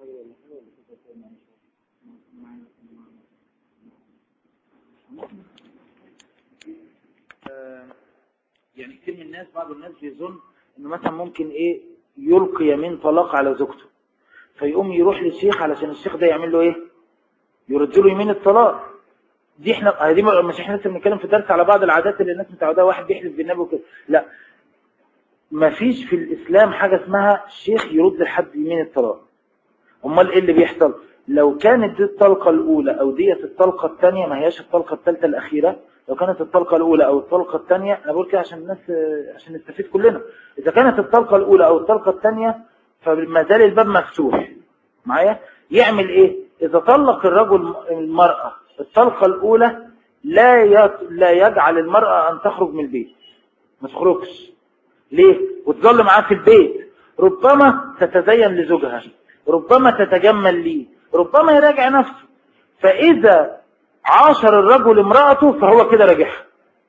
يعني كثير من الناس بعض الناس بيظن انه مثلا ممكن ايه يلقي يمين طلاق على زوجته فيقوم يروح للشيخ علشان الشيخ ده يعمل له ايه يرد له يمين الطلاق دي احنا دي مش احنا لسه بنتكلم في درس على بعض العادات اللي الناس متعودها واحد بيحلف بالنبي وكده لا ما فيش في الاسلام حاجه اسمها الشيخ يرد لحد يمين الطلاق امال ايه اللي بيحصل لو كانت دي الطلقه الاولى او ديت الطلقه الثانيه ما هياش الطلقه الثالثه الاخيره لو كانت الطلقة الأولى أو الطلقة الثانية أنا بقول كده عشان الناس عشان نستفيد كلنا إذا كانت الطلقة الأولى أو الطلقة الثانية فما زال الباب مفتوح معايا يعمل إيه إذا طلق الرجل المرأة الطلقة الأولى لا لا يجعل المرأة أن تخرج من البيت ما تخرجش ليه وتظل معاه في البيت ربما تتزين لزوجها ربما تتجمل ليه ربما يراجع نفسه فإذا عاشر الرجل امرأته فهو كده رجعها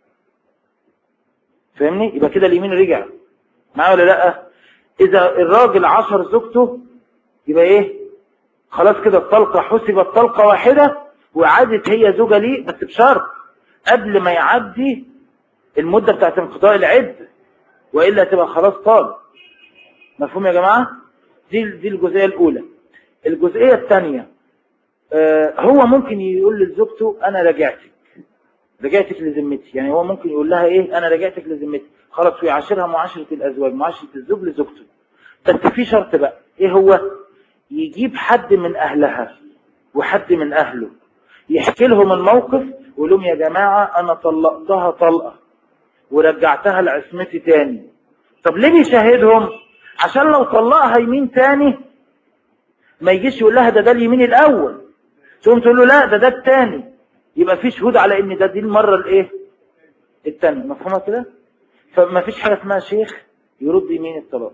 فاهمني يبقى كده اليمين رجع معاه ولا لا اذا الراجل عاشر زوجته يبقى ايه خلاص كده الطلقة حسبت طلقة واحدة وعادت هي زوجة ليه بس بشرط قبل ما يعدي المدة بتاعت انقضاء العد وإلا تبقى خلاص طال مفهوم يا جماعة دي, دي الجزئية الأولى الجزئية الثانية هو ممكن يقول لزوجته انا رجعتك رجعتك لذمتي يعني هو ممكن يقول لها ايه انا رجعتك لذمتي خلاص ويعاشرها معاشرة الازواج معاشرة الزوج لزوجته بس في شرط بقى ايه هو يجيب حد من اهلها وحد من اهله يحكي لهم الموقف ويقول لهم يا جماعة انا طلقتها طلقة ورجعتها لعصمتي تاني طب ليه بيشاهدهم عشان لو طلقها يمين تاني ما يجيش يقول لها ده ده اليمين الاول تقوم تقول له لا ده ده الثاني يبقى في شهود على ان ده دي المرة الايه الثانيه مفهومه كده فما فيش حاجة اسمها شيخ يرد يمين الطلاق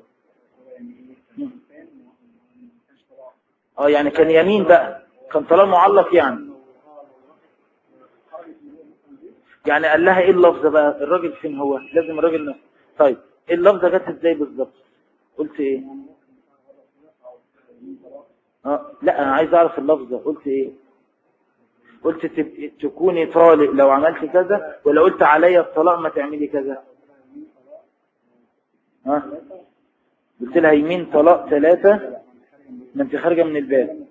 اه يعني كان يمين بقى كان طلاق معلق يعني يعني قال لها ايه اللفظة بقى الراجل فين هو لازم الراجل نفسه طيب اللفظة جت ازاي بالظبط قلت ايه اه لا انا عايز اعرف اللفظة قلت ايه قلت تكوني طالق لو عملت كذا ولا قلت عليا الطلاق ما تعملي كذا ها آه. قلت لها يمين طلاق ثلاثة ما انت خارجة من الباب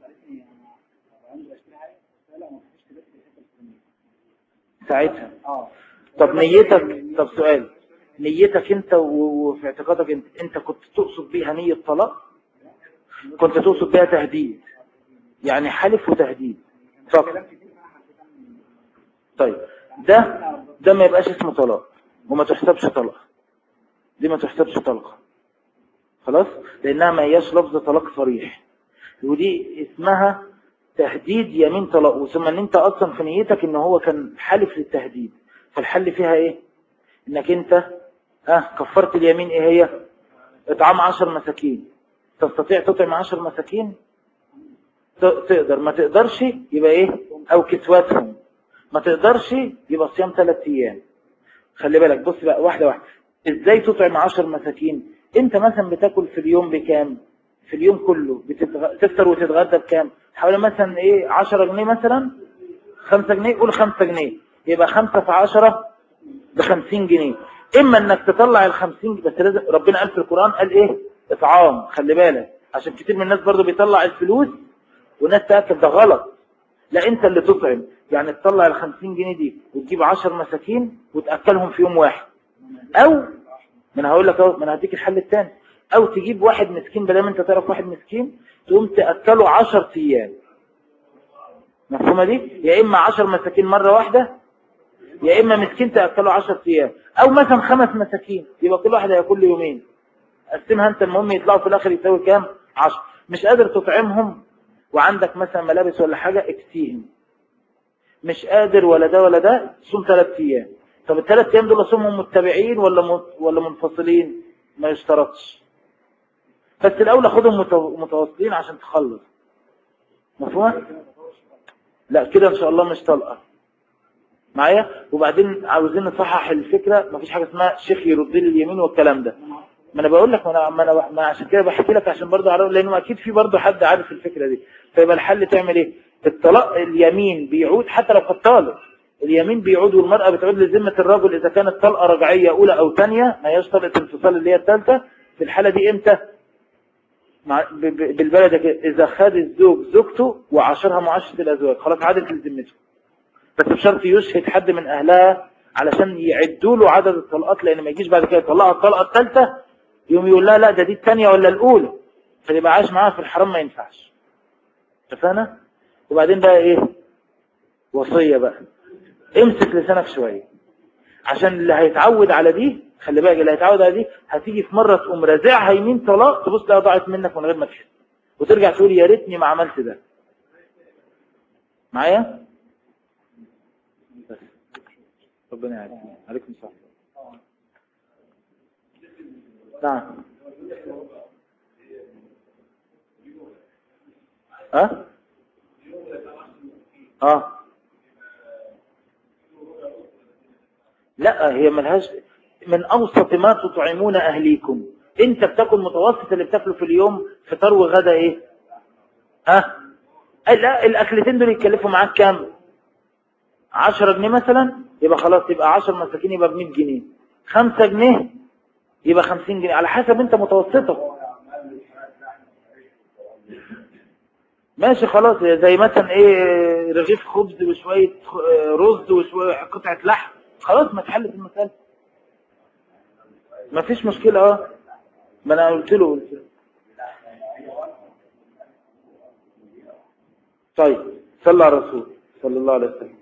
ساعتها طب نيتك طب سؤال نيتك انت وفي اعتقادك انت انت كنت تقصد بيها نية طلاق كنت تقصد بيها تهديد يعني حلف وتهديد فقط طيب ده ده ما يبقاش اسمه طلاق وما تحسبش طلاق دي ما تحسبش طلقة خلاص لانها ما هياش لفظ طلاق صريح ودي اسمها تهديد يمين طلاق ثم ان انت اصلا في نيتك ان هو كان حلف للتهديد فالحل فيها ايه انك انت ها آه كفرت اليمين ايه هي اطعام عشر مساكين تستطيع تطعم عشر مساكين تقدر ما تقدرش يبقى ايه او كسواتهم ما تقدرش يبقى صيام ثلاث ايام خلي بالك بص بقى واحدة واحدة ازاي تطعم عشر مساكين انت مثلا بتاكل في اليوم بكام في اليوم كله بتتغ... تفطر وتتغدى بكام حوالي مثلا ايه 10 جنيه مثلا 5 جنيه قول 5 جنيه يبقى 5 في 10 ب 50 جنيه اما انك تطلع ال 50 بس لازم ربنا قال في القرآن قال ايه اطعام خلي بالك عشان كتير من الناس برضو بيطلع الفلوس وناس تاكل ده غلط لا انت اللي تطعم يعني تطلع ال 50 جنيه دي وتجيب 10 مساكين وتاكلهم في يوم واحد او من هقول لك اهو من هديك الحل الثاني او تجيب واحد مسكين بدل ما انت تعرف واحد مسكين تقوم تاكله 10 ايام مفهومه دي يا اما 10 مساكين مره واحده يا اما مسكين تاكله 10 ايام او مثلا خمس مساكين يبقى كل واحد هياكل له يومين قسمها انت المهم يطلعوا في الاخر يساوي كام 10 مش قادر تطعمهم وعندك مثلا ملابس ولا حاجه اكسيهم مش قادر ولا ده ولا ده صوم ثلاث ايام طب الثلاث ايام دول صومهم متبعين ولا ولا منفصلين ما يشترطش بس الاول خدهم متواصلين عشان تخلص مفهوم لا كده ان شاء الله مش طلقه معايا وبعدين عاوزين نصحح الفكره مفيش حاجه اسمها شيخ يرد لي اليمين والكلام ده ما انا بقول لك ما انا ما انا ما عشان كده بحكي لك عشان برضه اعرف لانه اكيد في برضه حد عارف الفكره دي فيبقى الحل تعمل ايه الطلاق اليمين بيعود حتى لو كان طالق اليمين بيعود والمرأة بتعود لذمة الرجل إذا كانت طلقة رجعية أولى أو ثانية ما هياش طلقة انفصال اللي هي الثالثة في الحالة دي إمتى بالبلد كده إذا خد الزوج زوجته وعاشرها معاشرة الأزواج خلاص عادت لذمته بس بشرط يشهد حد من أهلها علشان يعدوا له عدد الطلقات لأن ما يجيش بعد كده يطلقها الطلقة الثالثة يوم يقول لا لا ده دي الثانية ولا الأولى فيبقى عايش معاها في الحرام ما ينفعش اتفقنا وبعدين بقى إيه وصية بقى امسك لسانك شوية عشان اللي هيتعود على دي خلي بالك اللي هيتعود على دي هتيجي في مرة تقوم رازعها يمين طلاق تبص لها ضاعت منك من غير ما تحس وترجع تقول يا ريتني ما عملت ده معايا بس ربنا يعافيك عليكم السلام نعم ها اه لا هي ملهاش من أوسط ما تطعمون أهليكم انت بتاكل متوسط اللي بتاكله في اليوم فطار وغدا ايه ها لا الاكلتين دول يتكلفوا معاك كام 10 جنيه مثلا يبقى خلاص يبقى 10 مساكين يبقى ب 100 جنيه 5 جنيه يبقى 50 جنيه على حسب انت متوسطه ماشي خلاص زي مثلا ايه رغيف خبز وشويه رز وشويه قطعه لحم خلاص ما اتحلت المسألة ما فيش مشكلة اه ما انا قلت له قلت له طيب صلى على الرسول صلى الله عليه وسلم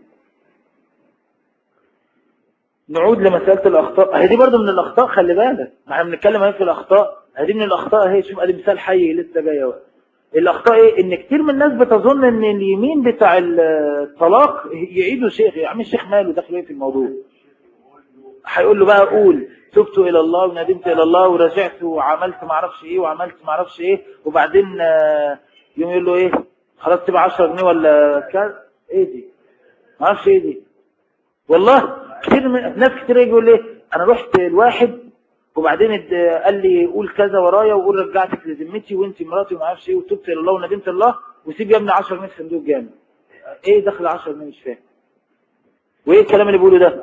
نعود لمسألة الأخطاء هي دي برضو من الأخطاء خلي بالك ما احنا بنتكلم اهي في الأخطاء هذه من الأخطاء اهي شوف ادي مثال حي لسه جايه الأخطاء ايه ان كتير من الناس بتظن ان اليمين بتاع الطلاق يعيدوا شيخ يا عم الشيخ ماله داخل ايه في الموضوع هيقول له بقى قول تبت الى الله وندمت الى الله ورجعت وعملت ما اعرفش ايه وعملت ما اعرفش ايه وبعدين يوم يقول له ايه خلاص تبقى 10 جنيه ولا كذا ايه دي ما اعرفش ايه دي والله كتير من ناس كتير يجي يقول لي انا رحت الواحد وبعدين قال لي قول كذا ورايا وقول رجعتك لذمتي وانت مراتي وما اعرفش ايه وتبت الى الله وندمت الله وسيب يا ابني 10 جنيه في صندوق جامد ايه دخل 10 جنيه مش فاهم وايه الكلام اللي بيقوله ده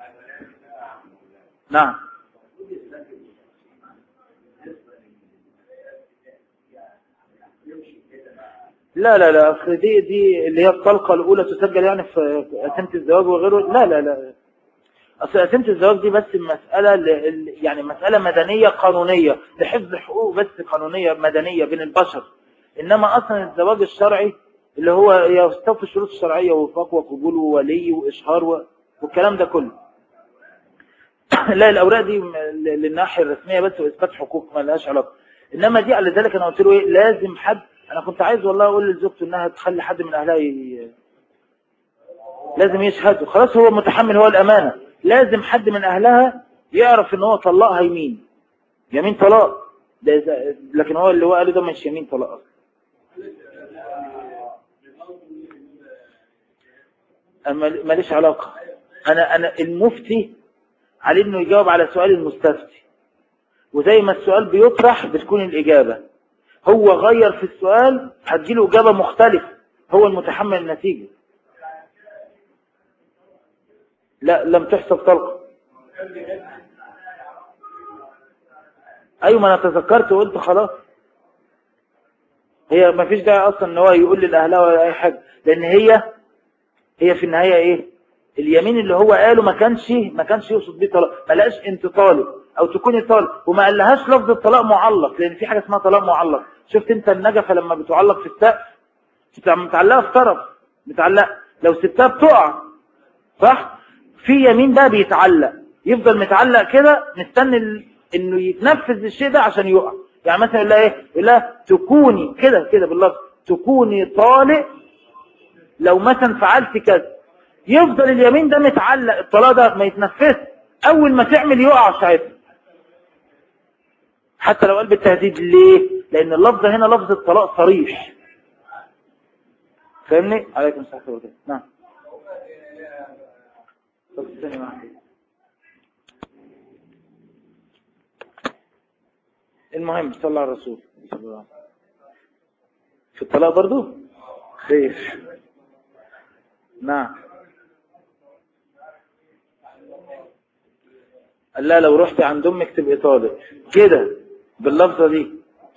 نعم لا لا لا اصل دي دي اللي هي الطلقه الاولى تسجل يعني في اسمه الزواج وغيره لا لا لا اصل اسمه الزواج دي بس مساله يعني مساله مدنيه قانونيه لحفظ حقوق بس قانونيه مدنيه بين البشر انما اصلا الزواج الشرعي اللي هو يستوفي الشروط الشرعيه وفاق وقبول وولي واشهار والكلام ده كله لا الأوراق دي للناحية الرسمية بس وإثبات حقوق ما لهاش علاقة إنما دي على ذلك أنا قلت له إيه لازم حد أنا كنت عايز والله أقول لزوجته إنها تخلي حد من أهلها ي... لازم يشهدوا خلاص هو متحمل هو الأمانة لازم حد من أهلها يعرف إن هو طلقها يمين يمين طلاق ده لكن هو اللي هو قاله ده مش يمين طلاق أصلا ماليش علاقة أنا أنا المفتي عليه انه يجاوب على سؤال المستفتي وزي ما السؤال بيطرح بتكون الإجابة هو غير في السؤال هتجيله إجابة مختلفة هو المتحمل النتيجة لا لم تحسب طلقة أيوة ما أنا تذكرت وقلت خلاص هي ما فيش داعي أصلا ان هو يقول للأهلاء ولا أي حاجة لأن هي هي في النهاية إيه اليمين اللي هو قاله ما كانش ما كانش يقصد بيه طلاق ما لقاش انت طالب او تكوني طالب وما قالهاش لفظ الطلاق معلق لان في حاجه اسمها طلاق معلق شفت انت النجفه لما بتعلق في السقف متعلقه في طرف متعلقه لو سبتها بتقع صح في يمين بقى بيتعلق يفضل متعلق كده مستني انه يتنفذ الشيء ده عشان يقع يعني مثلا يقول لها ايه يقول لها تكوني كده كده باللفظ تكوني طالق لو مثلا فعلت كذا يفضل اليمين ده متعلق الطلاق ده ما يتنفذ اول ما تعمل يقع ساعتها حتى لو قلب التهديد ليه لان اللفظ هنا لفظ الطلاق صريح فاهمني عليكم السلام عليكم نعم طب استني معاك المهم صلى على الرسول صلى الله عليه وسلم في الطلاق برضو خير نعم قال لا لو رحت عند امك تبقى طالق كده باللفظه دي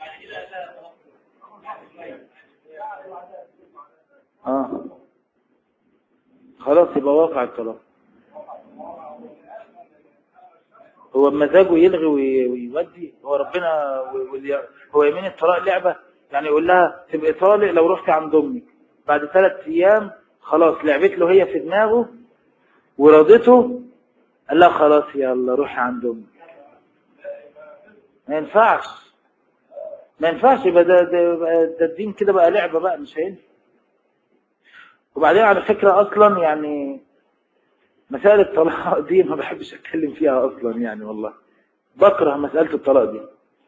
اه خلاص يبقى واقع الطلاق هو بمزاجه يلغي وي- ويودي هو ربنا و- واللي- هو يمين الطلاق لعبة يعني يقول لها تبقى طالق لو رحت عند امك بعد ثلاث ايام خلاص لعبت له هي في دماغه ورضته قال لها خلاص يلا روحي عند امك ما ينفعش ما ينفعش يبقى ده, ده, ده الدين كده بقى لعبة بقى مش هينفع وبعدين على فكرة اصلا يعني مسائل الطلاق دي ما بحبش اتكلم فيها اصلا يعني والله بكره مسألة الطلاق دي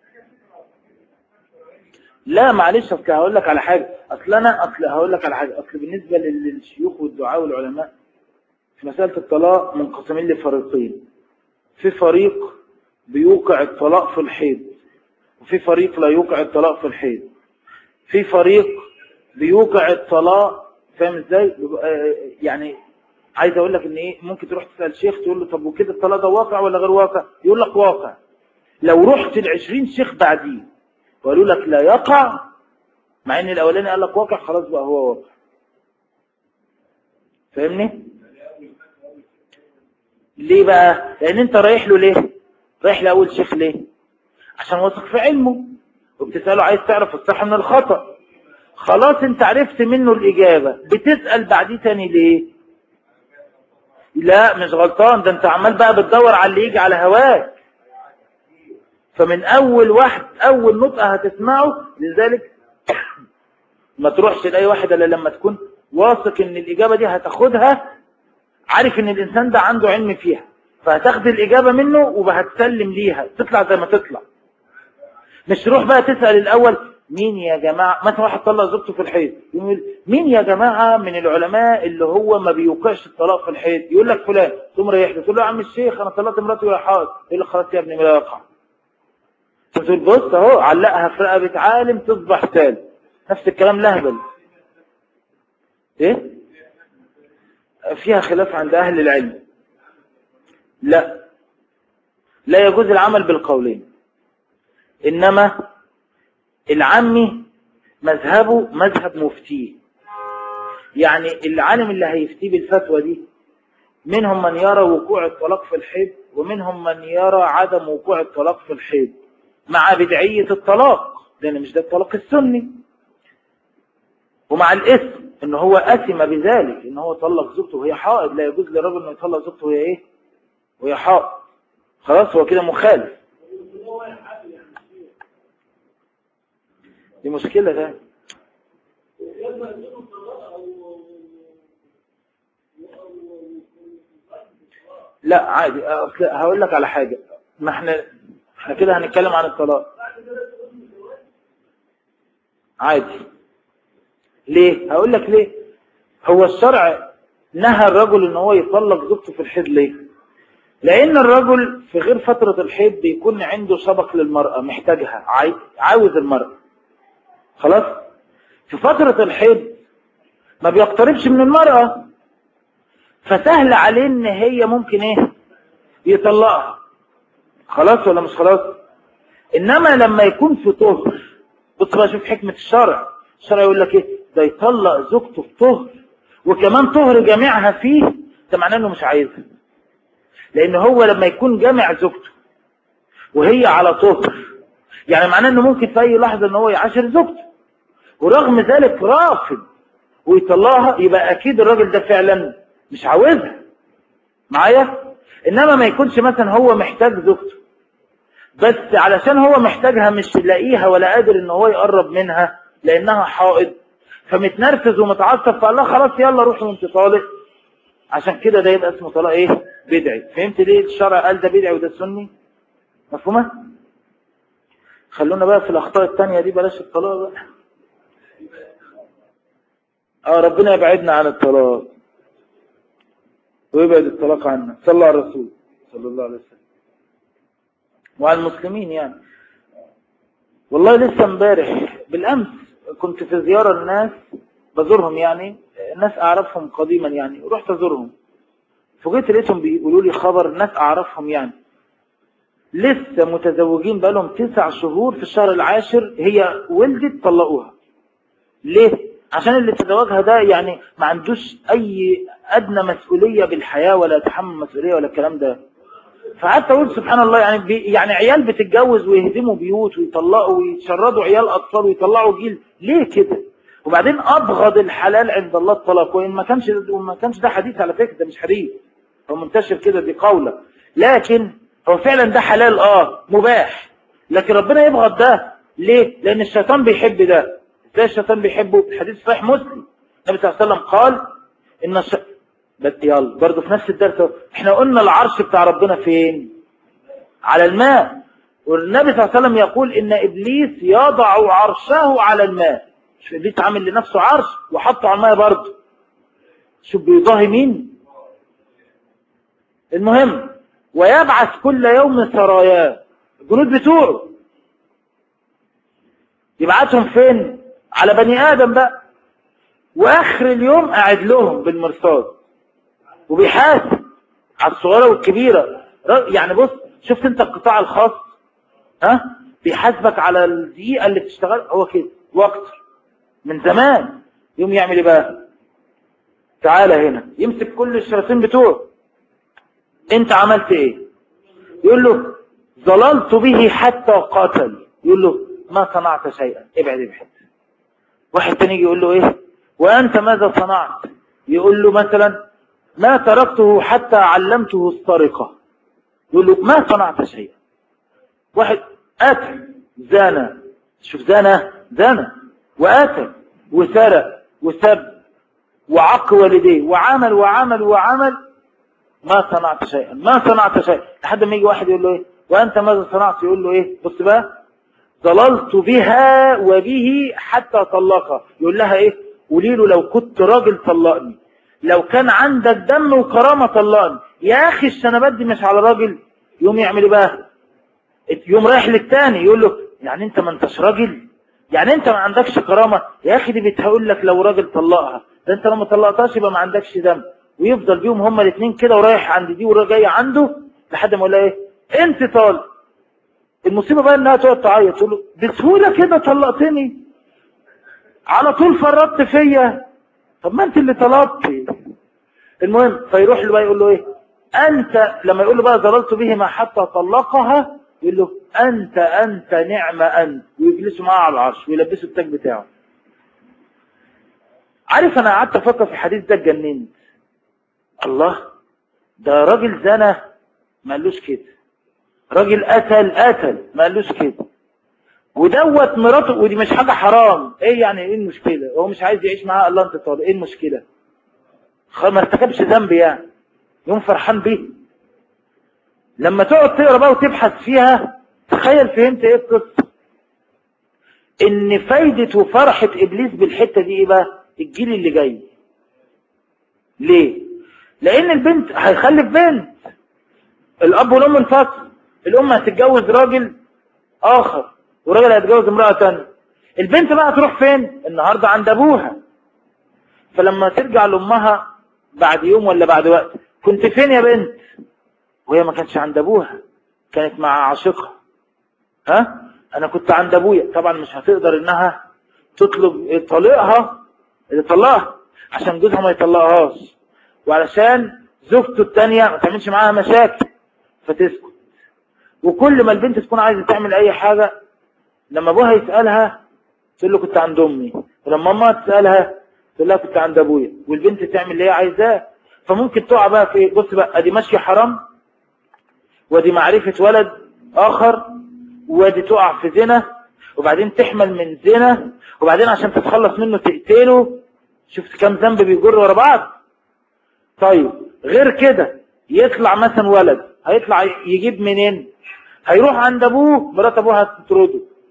لا معلش اصل هقول لك على حاجة اصل انا اصل هقول لك على حاجة اصل بالنسبة للشيوخ والدعاء والعلماء في مسألة الطلاق منقسمين لفريقين في فريق بيوقع الطلاق في الحيض وفي فريق لا يوقع الطلاق في الحيض في فريق بيوقع الطلاق فاهم ازاي بيبقى- يعني عايز اقول لك ان ايه ممكن تروح تسال شيخ تقول له طب وكده الطلاق ده واقع ولا غير واقع يقول لك واقع لو رحت ل 20 شيخ بعديه وقالوا لك لا يقع مع ان الاولاني قال لك واقع خلاص بقى هو واقع فاهمني ليه بقى لان انت رايح له ليه رايح لاول شيخ ليه عشان واثق في علمه وبتساله عايز تعرف الصح من الخطأ خلاص انت عرفت منه الاجابه بتسال بعديه تاني ليه لا مش غلطان ده انت عمال بقى بتدور على اللي يجي على هواك فمن اول واحد اول نطقه هتسمعه لذلك ما تروحش لاي واحد الا لما تكون واثق ان الاجابه دي هتاخدها عارف ان الانسان ده عنده علم فيها فهتاخد الاجابه منه وهتسلم ليها تطلع زي ما تطلع مش تروح بقى تسال الاول مين يا جماعه مثلا واحد طلق زوجته في الحيض يقول مين يا جماعه من العلماء اللي هو ما بيوقعش الطلاق في الحيض يقول لك فلان ثم ريح له تقول له يا عم الشيخ انا طلقت مراتي وهي حائض يقول لك خلاص يا ابني لا يقع تقول بص اهو علقها في رقبه عالم تصبح تال نفس الكلام لهبل ايه فيها خلاف عند اهل العلم لا لا يجوز العمل بالقولين انما العمي مذهبه مذهب مفتيه يعني العالم اللي هيفتيه بالفتوى دي منهم من يرى وقوع الطلاق في الحيض ومنهم من يرى عدم وقوع الطلاق في الحيض مع بدعية الطلاق لأن مش ده الطلاق السني ومع الاسم ان هو أثم بذلك ان هو طلق زوجته وهي حائض لا يجوز للرجل انه يطلق زوجته وهي ايه وهي حائض خلاص هو كده مخالف دي مشكلة ده لا عادي أصل هقول لك على حاجة ما احنا احنا كده هنتكلم عن الطلاق عادي ليه هقول لك ليه هو الشرع نهى الرجل ان هو يطلق زوجته في الحيض ليه لان الرجل في غير فترة الحيض بيكون عنده سبق للمرأة محتاجها عاي- عاوز المرأة خلاص في فترة الحيض ما بيقتربش من المرأة فسهل عليه ان هي ممكن ايه يطلقها خلاص ولا مش خلاص انما لما يكون في طهر بص بقى شوف حكمة الشرع الشرع يقول لك ايه ده يطلق زوجته في طهر وكمان طهر جامعها فيه ده معناه انه مش عايزها لان هو لما يكون جامع زوجته وهي على طهر يعني معناه انه ممكن في اي لحظة ان هو يعاشر زوجته ورغم ذلك رافض ويطلقها يبقى اكيد الراجل ده فعلا مش عاوزها معايا انما ما يكونش مثلا هو محتاج زوجته بس علشان هو محتاجها مش لاقيها ولا قادر ان هو يقرب منها لانها حائض فمتنرفز ومتعصب فقال لها خلاص يلا روحي وانت طالق عشان كده ده يبقى اسمه طلاق ايه بدعي فهمت ليه الشرع قال ده بدعي وده سني مفهومه خلونا بقى في الأخطاء التانية دي بلاش الطلاق بقى اه ربنا يبعدنا عن الطلاق ويبعد الطلاق عنا صلى على الرسول صلى الله عليه وسلم وعلى المسلمين يعني والله لسه امبارح بالامس كنت في زيارة الناس بزورهم يعني ناس اعرفهم قديما يعني رحت ازورهم فجيت لقيتهم بيقولوا لي خبر ناس اعرفهم يعني لسه متزوجين بقالهم تسع شهور في الشهر العاشر هي ولدت طلقوها ليه عشان اللي تزوجها ده يعني ما عندوش اي ادنى مسؤولية بالحياة ولا تحمل مسؤولية ولا الكلام ده فحتى اقول سبحان الله يعني بي يعني عيال بتتجوز ويهدموا بيوت ويطلقوا ويشردوا عيال اطفال ويطلعوا جيل ليه كده وبعدين ابغض الحلال عند الله الطلاق وان ما كانش وما كانش ده حديث على فكره ده مش حديث هو منتشر كده دي قوله لكن هو فعلا ده حلال اه مباح لكن ربنا يبغض ده ليه لان الشيطان بيحب ده ازاي الشيطان بيحبه حديث صحيح مسلم النبي صلى الله عليه وسلم قال ان الش... بس يلا برضه في نفس الدرس احنا قلنا العرش بتاع ربنا فين على الماء والنبي صلى الله عليه وسلم يقول ان ابليس يضع عرشه على الماء مش ابليس عامل لنفسه عرش وحطه على الماء برضه شوف بيضاهي مين المهم ويبعث كل يوم سراياه الجنود بتوعه يبعثهم فين على بني ادم بقى واخر اليوم قاعد لهم بالمرصاد وبيحاسب على الصغيرة والكبيرة يعني بص شفت انت القطاع الخاص ها بيحاسبك على الدقيقة اللي بتشتغل هو كده واكتر من زمان يوم يعمل ايه بقى تعالى هنا يمسك كل الشرطين بتوعه انت عملت ايه يقول له ظللت به حتى قاتل يقول له ما صنعت شيئا ابعد ابعد واحد تاني يقول له ايه وانت ماذا صنعت يقول له مثلا ما تركته حتى علمته السرقة يقول له ما صنعت شيئا واحد قتل زانى شوف زانى زانى وقتل وسرق وسب وعق والديه وعمل وعمل وعمل ما صنعت شيئا ما صنعت شيئا لحد ما يجي واحد يقول له ايه وانت ماذا صنعت يقول له ايه بص بقى ظللت بها وبه حتى طلقها يقول لها ايه قولي له لو كنت راجل طلقني لو كان عندك دم وكرامة طلقني يا اخي الشنبات دي مش على راجل يوم يعمل ايه بقى يوم رايح للتاني يقول له يعني انت ما انتش راجل يعني انت ما عندكش كرامة يا اخي دي بتقول لك لو راجل طلقها ده انت لو ما طلقتهاش يبقى ما عندكش دم ويفضل بيهم هما الاثنين كده ورايح عند دي وجاي عنده لحد ما يقول لها ايه انت طالق المصيبة بقى انها تقعد تعيط تقول له بسهولة كده طلقتني على طول فرطت فيا طب ما انت اللي طلبتي المهم فيروح له بقى يقول له ايه انت لما يقول له بقى ظللت بهما حتى طلقها يقول له انت انت نعم انت ويجلسوا معاه على العرش ويلبسوا التاج بتاعه عارف انا قعدت افكر في الحديث ده اتجننت الله ده راجل زنى ما قالوش كده راجل قتل قتل ما قالوش كده ودوت مراته ودي مش حاجة حرام ايه يعني ايه المشكلة هو مش عايز يعيش معاها الله انت طالق ايه المشكلة ما ارتكبش ذنب يعني يوم فرحان بيه لما تقعد تقرا بقى وتبحث فيها تخيل فهمت ايه القصة ان فايدة وفرحة ابليس بالحتة دي ايه بقى الجيل اللي جاي ليه لان البنت هيخلف بنت الاب والام انفصل الام هتتجوز راجل اخر وراجل هيتجوز امرأة تانية البنت بقى تروح فين النهاردة عند ابوها فلما ترجع لامها بعد يوم ولا بعد وقت كنت فين يا بنت وهي ما كانتش عند ابوها كانت مع عاشقها ها انا كنت عند ابويا طبعا مش هتقدر انها تطلب طليقها اللي طلقها عشان جوزها ما يطلقهاش وعلشان زوجته التانية ما تعملش معاها مشاكل فتسكت وكل ما البنت تكون عايزة تعمل اي حاجة لما ابوها يسألها تقول له كنت عند امي ولما امها تسألها تقول لها كنت عند ابويا والبنت تعمل اللي هي عايزاه فممكن تقع بقى في بص بقى ادي ماشية حرام ودي معرفة ولد اخر ودي تقع في زنا وبعدين تحمل من زنا وبعدين عشان تتخلص منه تقتله شفت كم ذنب بيجر ورا بعض طيب غير كده يطلع مثلا ولد هيطلع يجيب منين هيروح عند ابوه مرات ابوه هتطرده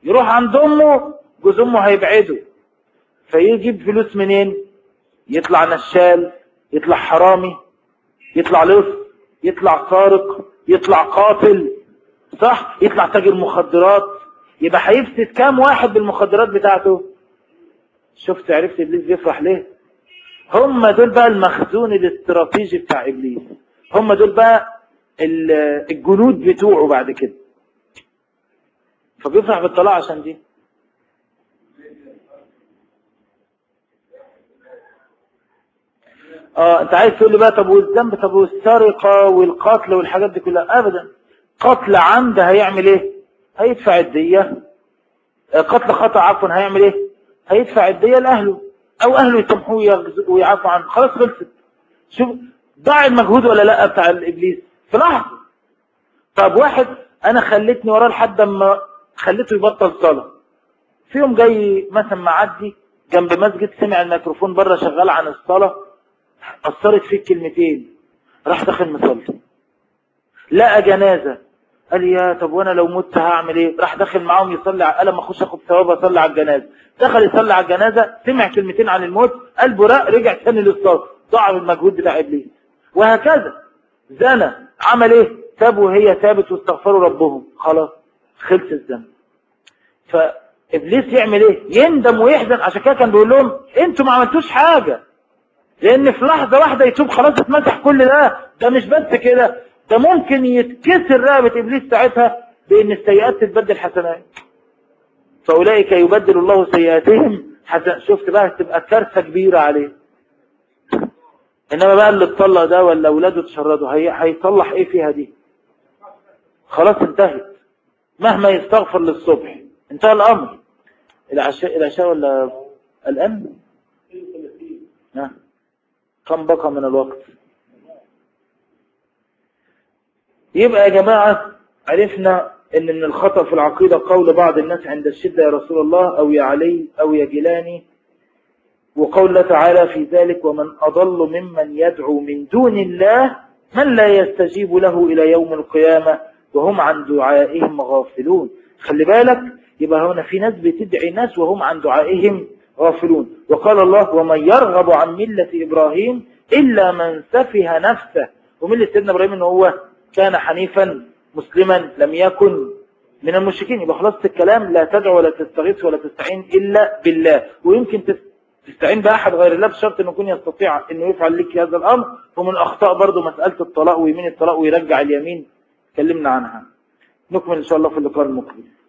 يروح عند امه جوز امه هيبعده فيجيب فلوس منين يطلع نشال يطلع حرامي يطلع لص يطلع سارق يطلع قاتل صح يطلع تاجر مخدرات يبقى هيفسد كام واحد بالمخدرات بتاعته شفت عرفت ابليس بيفرح ليه هم دول بقى المخزون الاستراتيجي بتاع ابليس هم دول بقى الجنود بتوعه بعد كده فبيفرح بالطلاق عشان دي اه انت عايز تقول لي بقى طب والذنب طب والسرقه والقتل والحاجات دي كلها ابدا قتل عمد هيعمل ايه هيدفع الديه قتل خطا عفوا هيعمل ايه هيدفع الديه لاهله او اهله يسامحوه ويعفوا عنه خلاص خلصت شوف ضاع المجهود ولا لا بتاع الابليس في لحظه طب واحد انا خليتني وراه لحد اما خليته يبطل صلاه في يوم جاي مثلا معدي جنب مسجد سمع الميكروفون بره شغال عن الصلاه اثرت فيه كلمتين راح داخل مصلي لقى جنازه قال يا طب وانا لو مت هعمل ايه راح داخل معاهم يصلي قال لما اخش اخد ثواب اصلي على الجنازه دخل يصلي على الجنازه سمع كلمتين عن الموت قلبه راق رجع تاني للصلاه ضاع المجهود بتاع ابليس وهكذا زنى عمل ايه تاب وهي تابت واستغفروا ربهم خلاص خلص الذنب فابليس يعمل ايه يندم ويحزن عشان كده كان بيقول لهم انتوا ما عملتوش حاجه لان في لحظه واحده يتوب خلاص اتمسح كل ده ده مش بس كده ده ممكن يتكسر رقبه ابليس ساعتها بان السيئات تتبدل حسنات فاولئك يبدل الله سيئاتهم حسن شفت بقى تبقى كارثه كبيره عليه انما بقى اللي اتطلق ده ولا اولاده اتشردوا هي هيصلح ايه فيها دي خلاص انتهت مهما يستغفر للصبح انتهى الامر العشاء العشاء ولا الان ها كم بقى من الوقت يبقى يا جماعة عرفنا ان من الخطأ في العقيدة قول بعض الناس عند الشدة يا رسول الله او يا علي او يا جيلاني وقول الله تعالى في ذلك ومن أضل ممن يدعو من دون الله من لا يستجيب له إلى يوم القيامة وهم عن دعائهم غافلون خلي بالك يبقى هنا في ناس بتدعي ناس وهم عن دعائهم غافلون وقال الله ومن يرغب عن ملة إبراهيم إلا من سفه نفسه وملة سيدنا إبراهيم إنه هو كان حنيفا مسلما لم يكن من المشركين يبقى خلاصة الكلام لا تدعو ولا تستغيث ولا تستعين إلا بالله ويمكن تستعين بأحد غير الله بشرط أنه يكون يستطيع أنه يفعل لك هذا الأمر ومن أخطاء برضه مسألة الطلاق ويمين الطلاق ويرجع اليمين كلمنا عنها نكمل إن شاء الله في اللقاء المقبل